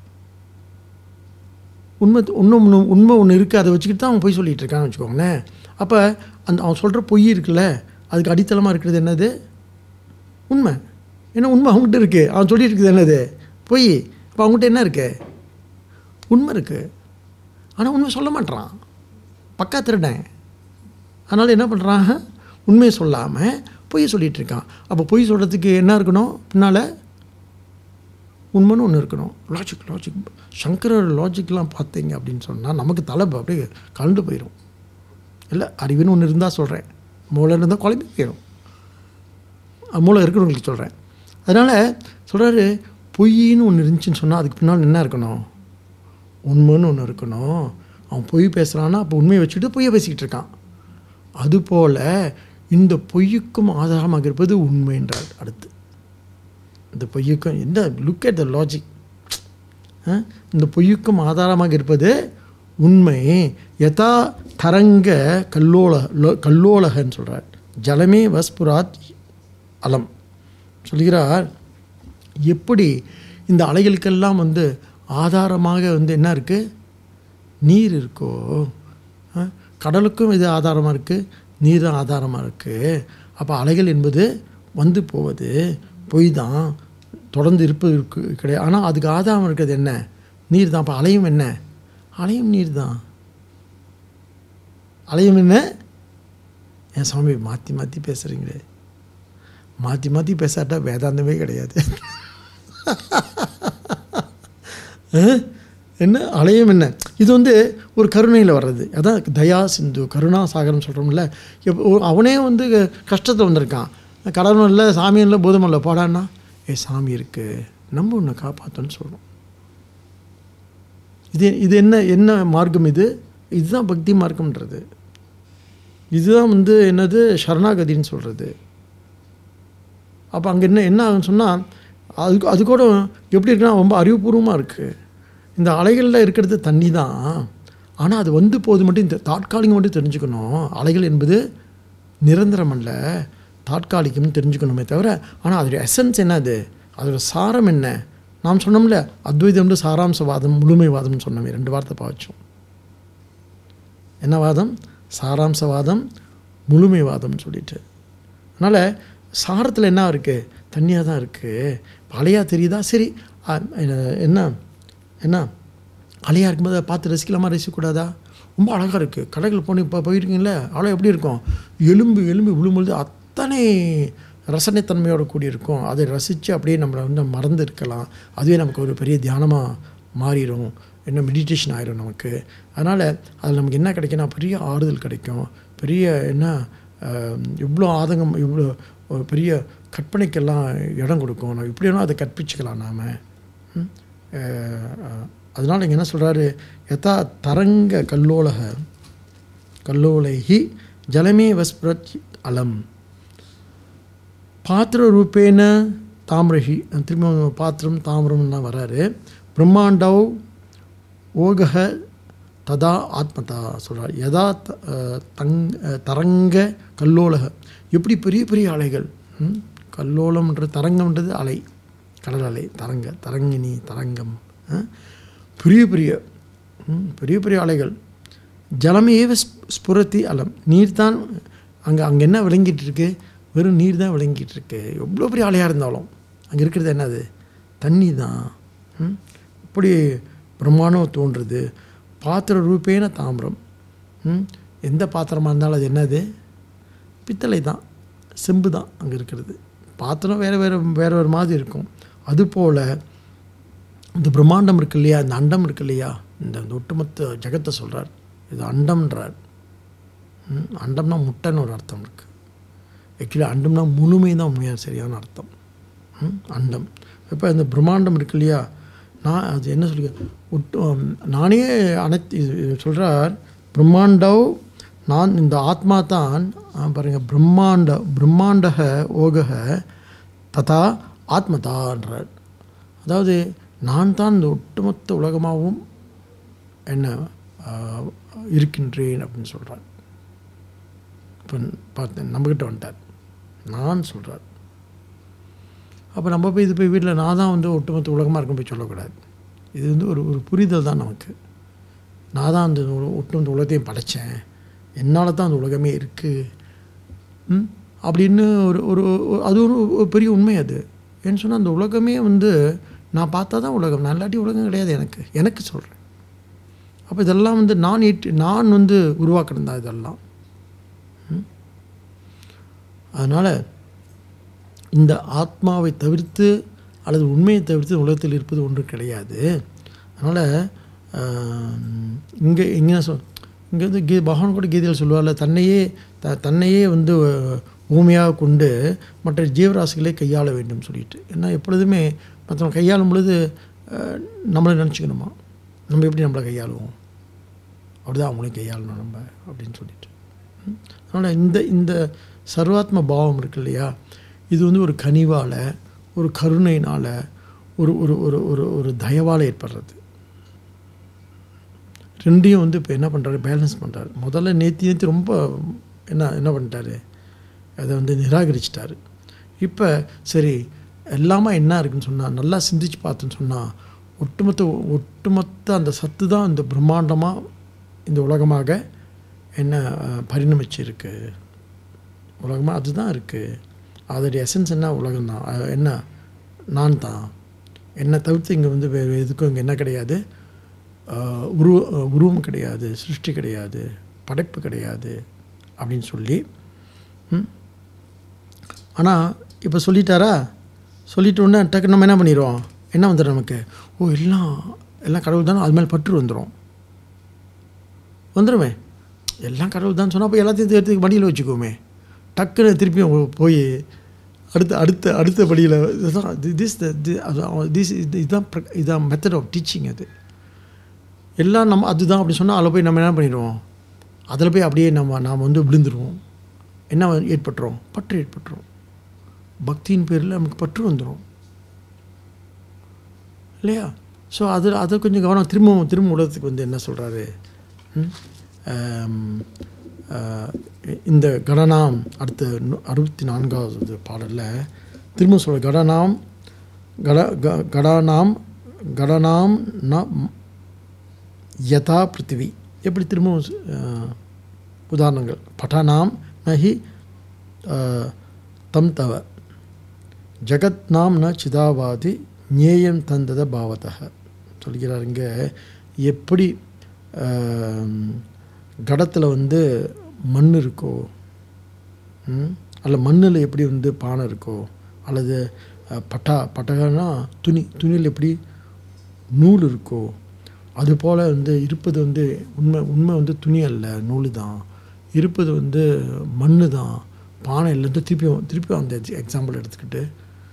உண்மை ஒன்று ஒன்று உண்மை ஒன்று இருக்குது அதை வச்சுக்கிட்டு தான் அவன் பொய் சொல்லிகிட்டு இருக்கான்னு வச்சுக்கோங்களேன் அப்போ அந்த அவன் சொல்கிற பொய் இருக்குல்ல அதுக்கு அடித்தளமாக இருக்கிறது என்னது உண்மை ஏன்னா உண்மை அவங்ககிட்ட இருக்குது அவன் சொல்லிட்டு இருக்குது என்னது பொய் அப்போ அவங்ககிட்ட என்ன இருக்கு உண்மை இருக்குது ஆனால் உண்மை சொல்ல மாட்றான் பக்கா திருடன் அதனால் என்ன பண்ணுறான் உண்மையை சொல்லாமல் பொய் சொல்லிகிட்டு இருக்கான் அப்போ பொய் சொல்கிறதுக்கு என்ன இருக்கணும் பின்னால் உண்மைன்னு ஒன்று இருக்கணும் லாஜிக் லாஜிக் சங்கரர் லாஜிக்லாம் பார்த்தீங்க அப்படின்னு சொன்னால் நமக்கு தலை அப்படியே கலந்து போயிடும் இல்லை அறிவுன்னு ஒன்று இருந்தால் சொல்கிறேன் மூளை இருந்தால் குழம்பி போயிடும் அஹ் மூளை இருக்கிறவங்களுக்கு சொல்கிறேன் அதனால் சொல்கிறாரு பொய்ன்னு ஒன்று இருந்துச்சுன்னு சொன்னால் அதுக்கு பின்னால் என்ன இருக்கணும் உண்மைன்னு ஒன்று இருக்கணும் அவன் பொய் பேசுகிறான்னா அப்போ உண்மையை வச்சுட்டு பொய்யை பேசிக்கிட்டு இருக்கான் அதுபோல் இந்த பொய்யுக்கும் ஆதாரமாக இருப்பது உண்மைன்றார் அடுத்து இந்த பொய்யுக்கும் இந்த லுக் at த லாஜிக் இந்த பொய்யுக்கும் ஆதாரமாக இருப்பது உண்மை யதா தரங்க கல்லோல லோ- கல்லோலகன்னு சொல்கிறார் ஜலமே வஸ்புராத் அலம் சொல்கிறார் எப்படி இந்த அலைகளுக்கெல்லாம் வந்து ஆதாரமாக வந்து என்ன இருக்குது நீர் இருக்கோ ஆ, கடலுக்கும் இது ஆதாரமாக இருக்குது நீர் தான் ஆதாரமாக இருக்குது அப்போ அலைகள் என்பது வந்து போவது பொய் தான் தொடர்ந்து இருப்பது இருக்கு கிடையாது ஆனால் அதுக்கு ஆதாரம் இருக்கிறது என்ன நீர் தான் அப்போ அலையும் என்ன அலையும் நீர் தான் அலையும் என்ன என் சாமி மாற்றி மாற்றி பேசுகிறீங்களே மாற்றி மாற்றி பேசாட்டா வேதாந்தமே கிடையாது அஹ்? என்ன அலையும் என்ன இது வந்து ஒரு கருணையில் வர்றது அதான் தயா சிந்து கருணா சாகரம் சொல்கிறோம்ல எப்போ ஒரு- அவனே வந்து கஷ்டத்தில் வந்திருக்கான் கடவுளும் இல்லை சாமியும் இல்லை பூதமும் இல்லை போடான்னா ஏ சாமி இருக்குது நம்ம ஒன்று காப்பாற்றோன்னு சொல்கிறோம் இது இது என்ன என்ன மார்க்கம் இது இதுதான் பக்தி மார்க்கம்ன்றது இதுதான் வந்து என்னது சரணாகதின்னு சொல்கிறது அப்போ அங்கே என்ன என்ன ஆகுன்னு சொன்னால் அதுக்கு அது கூட எப்படி இருக்குன்னா ரொம்ப அறிவுபூர்வமாக இருக்குது இந்த அலைகளில் இருக்கிறது தண்ணி தான் ஆனால் அது வந்து போது மட்டும் இந்த தாட்காலிகம் மட்டும் தெரிஞ்சுக்கணும் அலைகள் என்பது நிரந்தரம் அல்ல தாட்காலிகம்னு தெரிஞ்சுக்கணுமே தவிர ஆனால் அதோடைய எசன்ஸ் என்னது அதோட சாரம் என்ன நாம் சொன்னோம்ல அத்வைதம்னு சாராம்சவாதம் முழுமைவாதம்னு சொன்னோமே ரெண்டு வார்த்தை பாவச்சோம் என்ன வாதம் சாராம்சவாதம் முழுமைவாதம்னு சொல்லிட்டு அதனால் சாரத்தில் என்ன இருக்குது தண்ணியாக தான் இருக்குது அலையாக தெரியுதா சரி அ, என்ன- என்ன என்ன அலையாக இருக்கும்போது அதை பார்த்து ரசிக்கலாமா ரசிக்கக்கூடாதா ரொம்ப அழகாக இருக்குது கடைகள் போய் இப்போ போயிருக்கீங்களே அலை எப்படி இருக்கும் எலும்பு எலும்பு விழும்பொழுது அத்தனை ரசனைத்தன்மையோட கூடி இருக்கும் அதை ரசித்து அப்படியே நம்மளை வந்து மறந்து இருக்கலாம் அதுவே நமக்கு ஒரு பெரிய தியானமாக மாறிடும் என்ன மெடிடேஷன் ஆயிரும் நமக்கு அதனால் அதில் நமக்கு என்ன கிடைக்குன்னா பெரிய ஆறுதல் கிடைக்கும் பெரிய என்ன அஹ், இவ்வளோ ஆதங்கம் இவ்வளோ ஒரு பெரிய கற்பனைக்கெல்லாம் இடம் கொடுக்கும் நம்ம இப்படி வேணால் அதை கற்பிச்சுக்கலாம் நாம் அதனால் இங்கே என்ன சொல்கிறாரு யதா தரங்க கல்லோலக கல்லோலைஹி ஜலமே வஸ்பிரத் அலம் பாத்திர ரூபேன தாமிரஹி திரும்ப பாத்திரம் தாமிரம்லாம் வராரு பிரம்மாண்டவ் ஓகக ததா ஆத்மதா சொல்கிறார் யதா த- அஹ் தங் அஹ் தரங்க கல்லோலக எப்படி பெரிய பெரிய அலைகள் ம்? கல்லோலம்ன்ற தரங்கம்ன்றது அலை கடல் அலை தரங்க தரங்கினி தரங்கம் அஹ்? பெரிய பெரிய ம், பெரிய பெரிய அலைகள் ஜலமேவ ஸ்பு- ஸ்புரத்தி அலம் நீர் தான் அங்கே அங்கே என்ன விளங்கிட்டு இருக்கு வெறும் நீர் தான் விளங்கிட்டு இருக்கு எவ்வளோ பெரிய அலையாக இருந்தாலும் அங்கே இருக்கிறது என்னது தண்ணி தான் ம்? இப்படி பிரம்மாண்டம் தோன்றுறது பாத்திர ரூபேன தாமிரம் ம்? எந்த பாத்திரமாக இருந்தாலும் அது என்னது பித்தளை தான் செம்பு தான் அங்கே இருக்கிறது பாத்திரம் வேறு வேறு வேறு வேறு மாதிரி இருக்கும் அதுபோல் இந்த பிரம்மாண்டம் இருக்கு இல்லையா இந்த அண்டம் இருக்கு இல்லையா இந்த இந்த ஒட்டுமொத்த ஜெகத்தை சொல்கிறார் இது அண்டம்ன்றார் ம், அண்டம்னா முட்டைன்னு ஒரு அர்த்தம் இருக்குது ஆக்சுவலி அண்டம்னா முழுமை தான் உண்மையாக சரியான அர்த்தம் ம், அண்டம் இப்போ இந்த பிரம்மாண்டம் இருக்கு இல்லையா நான் அது என்ன சொல்லி ஒட்டு நானே அனைத்து சொல்கிறார் பிரம்மாண்டவ் நான் இந்த ஆத்மா தான் ஆ, பாருங்க பிரம்மாண்ட பிரம்மாண்டக ஓகக ததா ஆத்மதான்றார் அதாவது நான் தான் இந்த ஒட்டுமொத்த உலகமாகவும் என்ன ஆ, இருக்கின்றேன் அப்படின்னு சொல்கிறார் இப்போ பார்த்தேன் நம்மக்கிட்ட வந்துட்டார் நான் சொல்கிறார் அப்போ நம்ம போய் இது போய் வீட்டில் நான் தான் வந்து ஒட்டுமொத்த உலகமாக இருக்கும் போய் சொல்லக்கூடாது இது வந்து ஒரு ஒரு புரிதல் தான் நமக்கு நான் தான் அந்த உல- ஒட்டுமொத்த உலகத்தையும் படைத்தேன் என்னால் தான் அந்த உலகமே இருக்குது ம் அப்படின்னு ஒரு ஒரு ஒரு- அது ஒரு ஒரு பெரிய உண்மை அது ஏன்னு சொன்னால் அந்த உலகமே வந்து நான் பார்த்தா தான் உலகம் நான் இல்லாட்டி உலகம் கிடையாது எனக்கு எனக்கு சொல்கிறேன் அப்போ இதெல்லாம் வந்து நான் ஏற்று நான் வந்து உருவாக்கணும் தான் இதெல்லாம் ம்? அதனால் இந்த ஆத்மாவை தவிர்த்து அல்லது உண்மையை தவிர்த்து உலகத்தில் இருப்பது ஒன்று கிடையாது அதனால் இங்கே இங்கே சொல் இங்கே வந்து கீ பகவான் கூட கீதையில் சொல்லுவார்ல தன்னையே த தன்னையே வந்து ஊமையாக கொண்டு மற்ற ஜீவராசிகளை கையாள வேண்டும் சொல்லிட்டு ஏன்னா எப்பொழுதுமே மற்றவங்க கையாளும் பொழுது அஹ், நம்மளை நினச்சிக்கணுமா நம்ம எப்படி நம்மளை கையாளுவோம் அப்படிதான் அவங்களையும் கையாளணும் நம்ம அப்படின்னு சொல்லிட்டு அதனால் இந்த இந்த சர்வாத்ம பாவம் இருக்கு இல்லையா இது வந்து ஒரு கனிவால் ஒரு கருணையினால் ஒரு ஒரு ஒரு ஒரு ஒரு தயவால் ஏற்படுறது ரெண்டையும் வந்து இப்போ என்ன பண்ணுறாரு பேலன்ஸ் பண்ணுறாரு முதல்ல நேத்தி நேத்தி ரொம்ப என்ன என்ன பண்ணிட்டாரு அதை வந்து நிராகரிச்சிட்டாரு இப்போ சரி எல்லாமே என்ன இருக்குன்னு சொன்னால் நல்லா சிந்திச்சு பார்த்துன்னு சொன்னால் ஒட்டுமொத்த ஒட்டுமொத்த அந்த சத்து தான் இந்த பிரம்மாண்டமாக இந்த உலகமாக என்ன அஹ், பரிணமிச்சிருக்கு உலகமாக அதுதான் இருக்குது அதோடைய எசன்ஸ் என்ன உலகம்தான் அஹ், என்ன நான் தான் என்னை தவிர்த்து இங்கே வந்து வேறு எதுக்கும் இங்கே என்ன கிடையாது அஹ், உருவ அஹ், உருவம் கிடையாது சிருஷ்டி கிடையாது படைப்பு கிடையாது அப்படின்னு சொல்லி ஆனால் இப்போ சொல்லிட்டாரா சொல்லிட்ட உடனே டக்கு நம்ம என்ன பண்ணிடுவோம் என்ன வந்துடும் நமக்கு ஓ எல்லாம் எல்லாம் கடவுள் தானே அது மேலே பற்று வந்துடும் வந்துடுமே எல்லாம் கடவுள் தான் சொன்னால் அப்போ எல்லாத்தையும் எடுத்து வண்டியில் வச்சுக்கோமே டக்குன்னு திருப்பியும் போய் அடுத்த அடுத்த அடுத்த படியில் இதுதான் திஸ் திஸ் இதுதான் பிர- இதுதான் மெத்தட் ஆஃப் டீச்சிங் அது எல்லாம் நம்ம அதுதான் அப்படி சொன்னால் அதில் போய் நம்ம என்ன பண்ணிடுவோம் அதில் போய் அப்படியே நம்ம நாம் வந்து விழுந்துருவோம் என்ன ஏற்பட்டுரும் பற்று ஏற்பட்டுரும் பக்தியின் பேரில் நமக்கு பற்று வந்துடும் இல்லையா ஸோ அது அதை கொஞ்சம் கவனம் திரும்பவும் திரும்ப உலகத்துக்கு வந்து என்ன சொல்கிறாரு இந்த கடனாம் அடுத்த நு- அறுபத்தி நான்காவது பாடலில் திரும்ப சொல்ற கடனாம் கட க- கடானாம் கடனாம் ந யதா பிருத்திவி எப்படி திரும்பவும் சு- அஹ், உதாரணங்கள் பட்டானாம் நஹி அஹ், தம் தவ ஜகத் நாம் ந சிதாவாதி ஞேயம் தந்தத பாவதக சொல்கிறார் இங்கே எப்படி கடத்தில் வந்து மண் இருக்கோ ம்? அல்ல மண்ணில் எப்படி வந்து பானை இருக்கோ அல்லது அஹ், பட்டா பட்டகன்னா துணி துணியில் எப்படி நூல் இருக்கோ அதுபோல் வந்து இருப்பது வந்து உண்மை உண்மை வந்து துணி அல்ல நூல் தான் இருப்பது வந்து மண் தான் பானை இல்லைன்னு திருப்பியும் திருப்பியும் அந்த எக்ஸாம்பிள் எடுத்துக்கிட்டு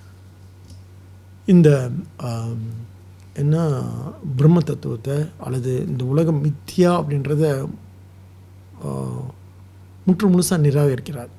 இந்த ஆம், என்ன பிரம்ம தத்துவத்தை அல்லது இந்த உலகம் மித்தியா அப்படின்றத ஆ, முற்று முழுசாக நிராகரிக்கிறார்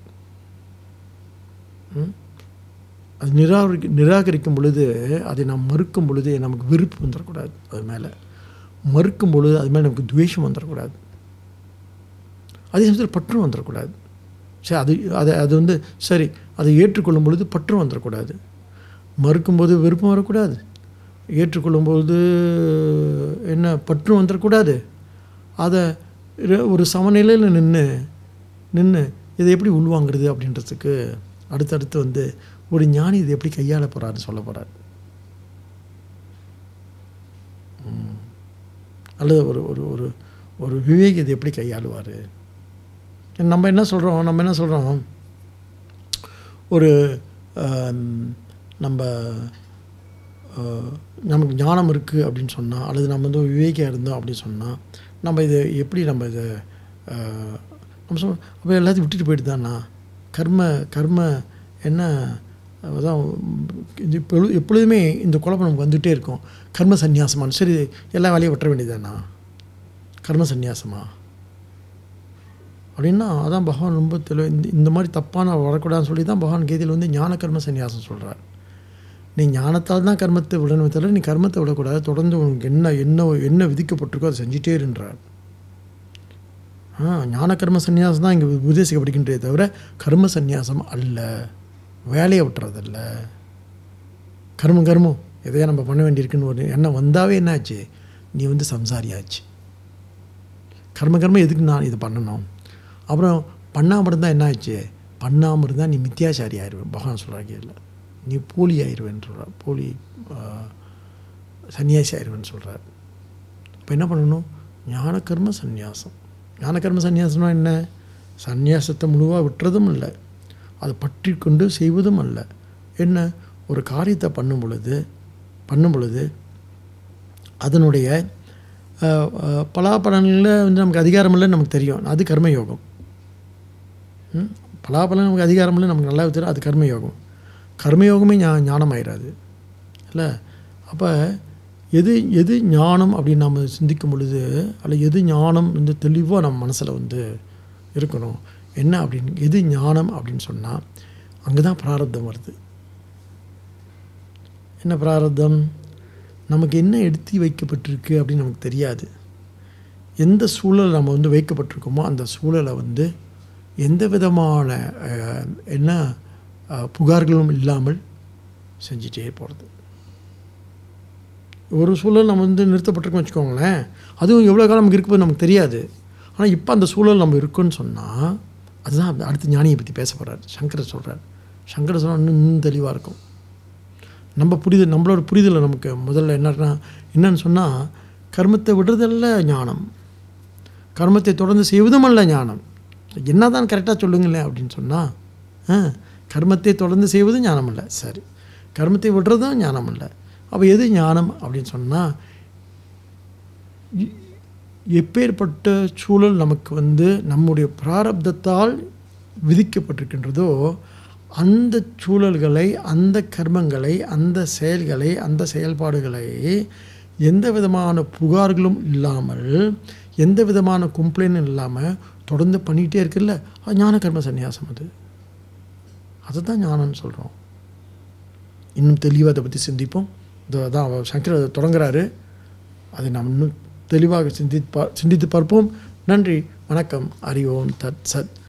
ம்? அது நிராகரி நிராகரிக்கும் பொழுது அதை நாம் மறுக்கும் பொழுது நமக்கு வெறுப்பு வந்துடக்கூடாது அது மேலே மறுக்கும் பொழுது அது மேலே நமக்கு துவேஷம் வந்துடக்கூடாது அதே சமயத்தில் பற்றும் வந்துடக்கூடாது சரி அது அதை அது வந்து சரி அதை ஏற்றுக்கொள்ளும் பொழுது பற்றும் வந்துடக்கூடாது மறுக்கும்போது விருப்பம் வரக்கூடாது ஏற்றுக்கொள்ளும்போது என்ன பற்றும் வந்துடக்கூடாது அதை ர- ஒரு சமநிலையில் நின்று நின்று இதை எப்படி உள்வாங்கிறது அப்படின்றதுக்கு அடுத்தடுத்து வந்து ஒரு ஞானி இதை எப்படி கையாள போகிறாருன்னு சொல்ல போகிறார் அல்லது ஒரு ஒரு ஒரு ஒரு விவேக் இதை எப்படி கையாளுவார் நம்ம என்ன சொல்கிறோம் நம்ம என்ன சொல்கிறோம் ஒரு ஆம், நம்ம ஆ, நமக்கு ஞானம் இருக்குது அப்படின்னு சொன்னால் அல்லது நம்ம வந்து ஒரு விவேகியாக இருந்தோம் அப்படின்னு சொன்னால் நம்ம இதை எப்படி நம்ம இதை ஆ, நம்ம சொல்ல அப்போ எல்லாத்தையும் விட்டுட்டு போயிட்டு தானா கர்ம கர்ம என்ன அதான் இது எப்பொழு எப்பொழுதுமே இந்த குழப்பம் நமக்கு வந்துகிட்டே இருக்கும் கர்ம சந்நியாசமான சரி எல்லா வேலையும் விட்டுற வேண்டியதானா கர்ம சந்நியாசமா அப்படின்னா அதான் பகவான் ரொம்ப தெளிவு இந்த இந்த மாதிரி தப்பான வரக்கூடாதுன்னு சொல்லி தான் பகவான் கீதையில் வந்து ஞான கர்ம சந்நியாசம் சொல்கிறார் நீ ஞானத்தால் தான் கர்மத்தை விடணுமே தவிர நீ கர்மத்தை விடக்கூடாது தொடர்ந்து உனக்கு என்ன என்ன என்ன விதிக்கப்பட்டிருக்கோ அதை செஞ்சிட்டே இருன்றார் ஆ ஞான கர்ம சந்நியாசம் தான் இங்கே உபதேசிக்கப்படுகின்றே தவிர கர்ம சந்நியாசம் அல்ல வேலையை விட்டுறதில்ல கர்மம் கர்மம் எதையா நம்ம பண்ண வேண்டியிருக்குன்னு ஒரு எண்ணம் வந்தாவே என்னாச்சு நீ வந்து சம்சாரியாச்சு கர்ம கர்மம் எதுக்கு நான் இது பண்ணணும் அப்புறம் பண்ணாமல் இருந்தால் என்ன ஆச்சு பண்ணாமல் இருந்தால் நீ மித்தியாசாரி ஆயிடுவேன் பகவான் சொல்கிறாங்க இல்லை நீ போலி ஆயிடுவேன்னு சொல்கிறார் போலி சன்னியாசி ஆயிடுவேன்னு சொல்கிறார் இப்போ என்ன பண்ணணும் ஞானகர்ம சந்நியாசம் ஞானகர்ம சந்நியாசம்னா என்ன சந்நியாசத்தை முழுவாக விட்டுறதும் இல்லை அதை பற்றி கொண்டு செய்வதும் அல்ல என்ன ஒரு காரியத்தை பண்ணும் பொழுது பண்ணும் பொழுது அதனுடைய பலாபலனில் வந்து நமக்கு அதிகாரம் இல்லை நமக்கு தெரியும் அது கர்மயோகம் பலாபலன் நமக்கு அதிகாரம் இல்லை நமக்கு நல்லா தெரியும் அது கர்மயோகம் கர்மயோகமே ஞா ஞானம் ஆயிடாது இல்லை அப்போ எது எது ஞானம் அப்படின்னு நம்ம சிந்திக்கும் பொழுது அல்ல எது ஞானம் வந்து தெளிவாக நம்ம மனசில் வந்து இருக்கணும் என்ன அப்படின்னு எது ஞானம் அப்படின்னு சொன்னால் அங்கே தான் பிராரப்தம் வருது என்ன பிராரப்தம் நமக்கு என்ன எடுத்து வைக்கப்பட்டிருக்கு அப்படின்னு நமக்கு தெரியாது எந்த சூழல் நம்ம வந்து வைக்கப்பட்டிருக்கோமோ அந்த சூழலை வந்து எந்த விதமான என்ன புகார்களும் இல்லாமல் செஞ்சிட்டே போகிறது ஒரு சூழல் நம்ம வந்து நிறுத்தப்பட்டிருக்கோம் வச்சுக்கோங்களேன் அதுவும் எவ்வளோ காலம் நமக்கு இருக்கும்போது நமக்கு தெரியாது ஆனால் இப்போ அந்த சூழல் நம்ம இருக்குன்னு சொன்னால் அதுதான் அடுத்து ஞானியை பற்றி பேச போகிறார் சங்கரர் சொல்கிறார் சங்கரர் சொன்னால் இன்னும் இன்னும் தெளிவாக இருக்கும் நம்ம புரிதல் நம்மளோட புரிதல் நமக்கு முதல்ல என்னன்னா என்னன்னு சொன்னால் கர்மத்தை விடுறதல்ல ஞானம் கர்மத்தை தொடர்ந்து செய்வதும் அல்ல ஞானம் என்ன தான் கரெக்டாக சொல்லுங்களேன் அப்படின்னு சொன்னால் கர்மத்தை தொடர்ந்து செய்வதும் ஞானம் இல்லை சரி கர்மத்தை விடுறதும் ஞானம் இல்லை அப்போ எது ஞானம் அப்படின்னு சொன்னால் எப்பேற்பட்ட சூழல் நமக்கு வந்து நம்முடைய பிராரப்தத்தால் விதிக்கப்பட்டிருக்கின்றதோ அந்த சூழல்களை அந்த கர்மங்களை அந்த செயல்களை அந்த செயல்பாடுகளை எந்த விதமான புகார்களும் இல்லாமல் எந்த விதமான கம்ப்ளைண்டும் இல்லாமல் தொடர்ந்து பண்ணிகிட்டே இருக்குல்ல அது ஞான கர்ம சந்நியாசம் அது அதுதான் ஞானம்னு சொல்கிறோம் இன்னும் தெளிவாக அதை பற்றி சிந்திப்போம் இதான் அவர் சங்கர் அதை தொடங்குறாரு அதை நாம் இன்னும் தெளிவாக சிந்தித்து பா சிந்தித்து பார்ப்போம் நன்றி வணக்கம் அறிவோம் தத் சத்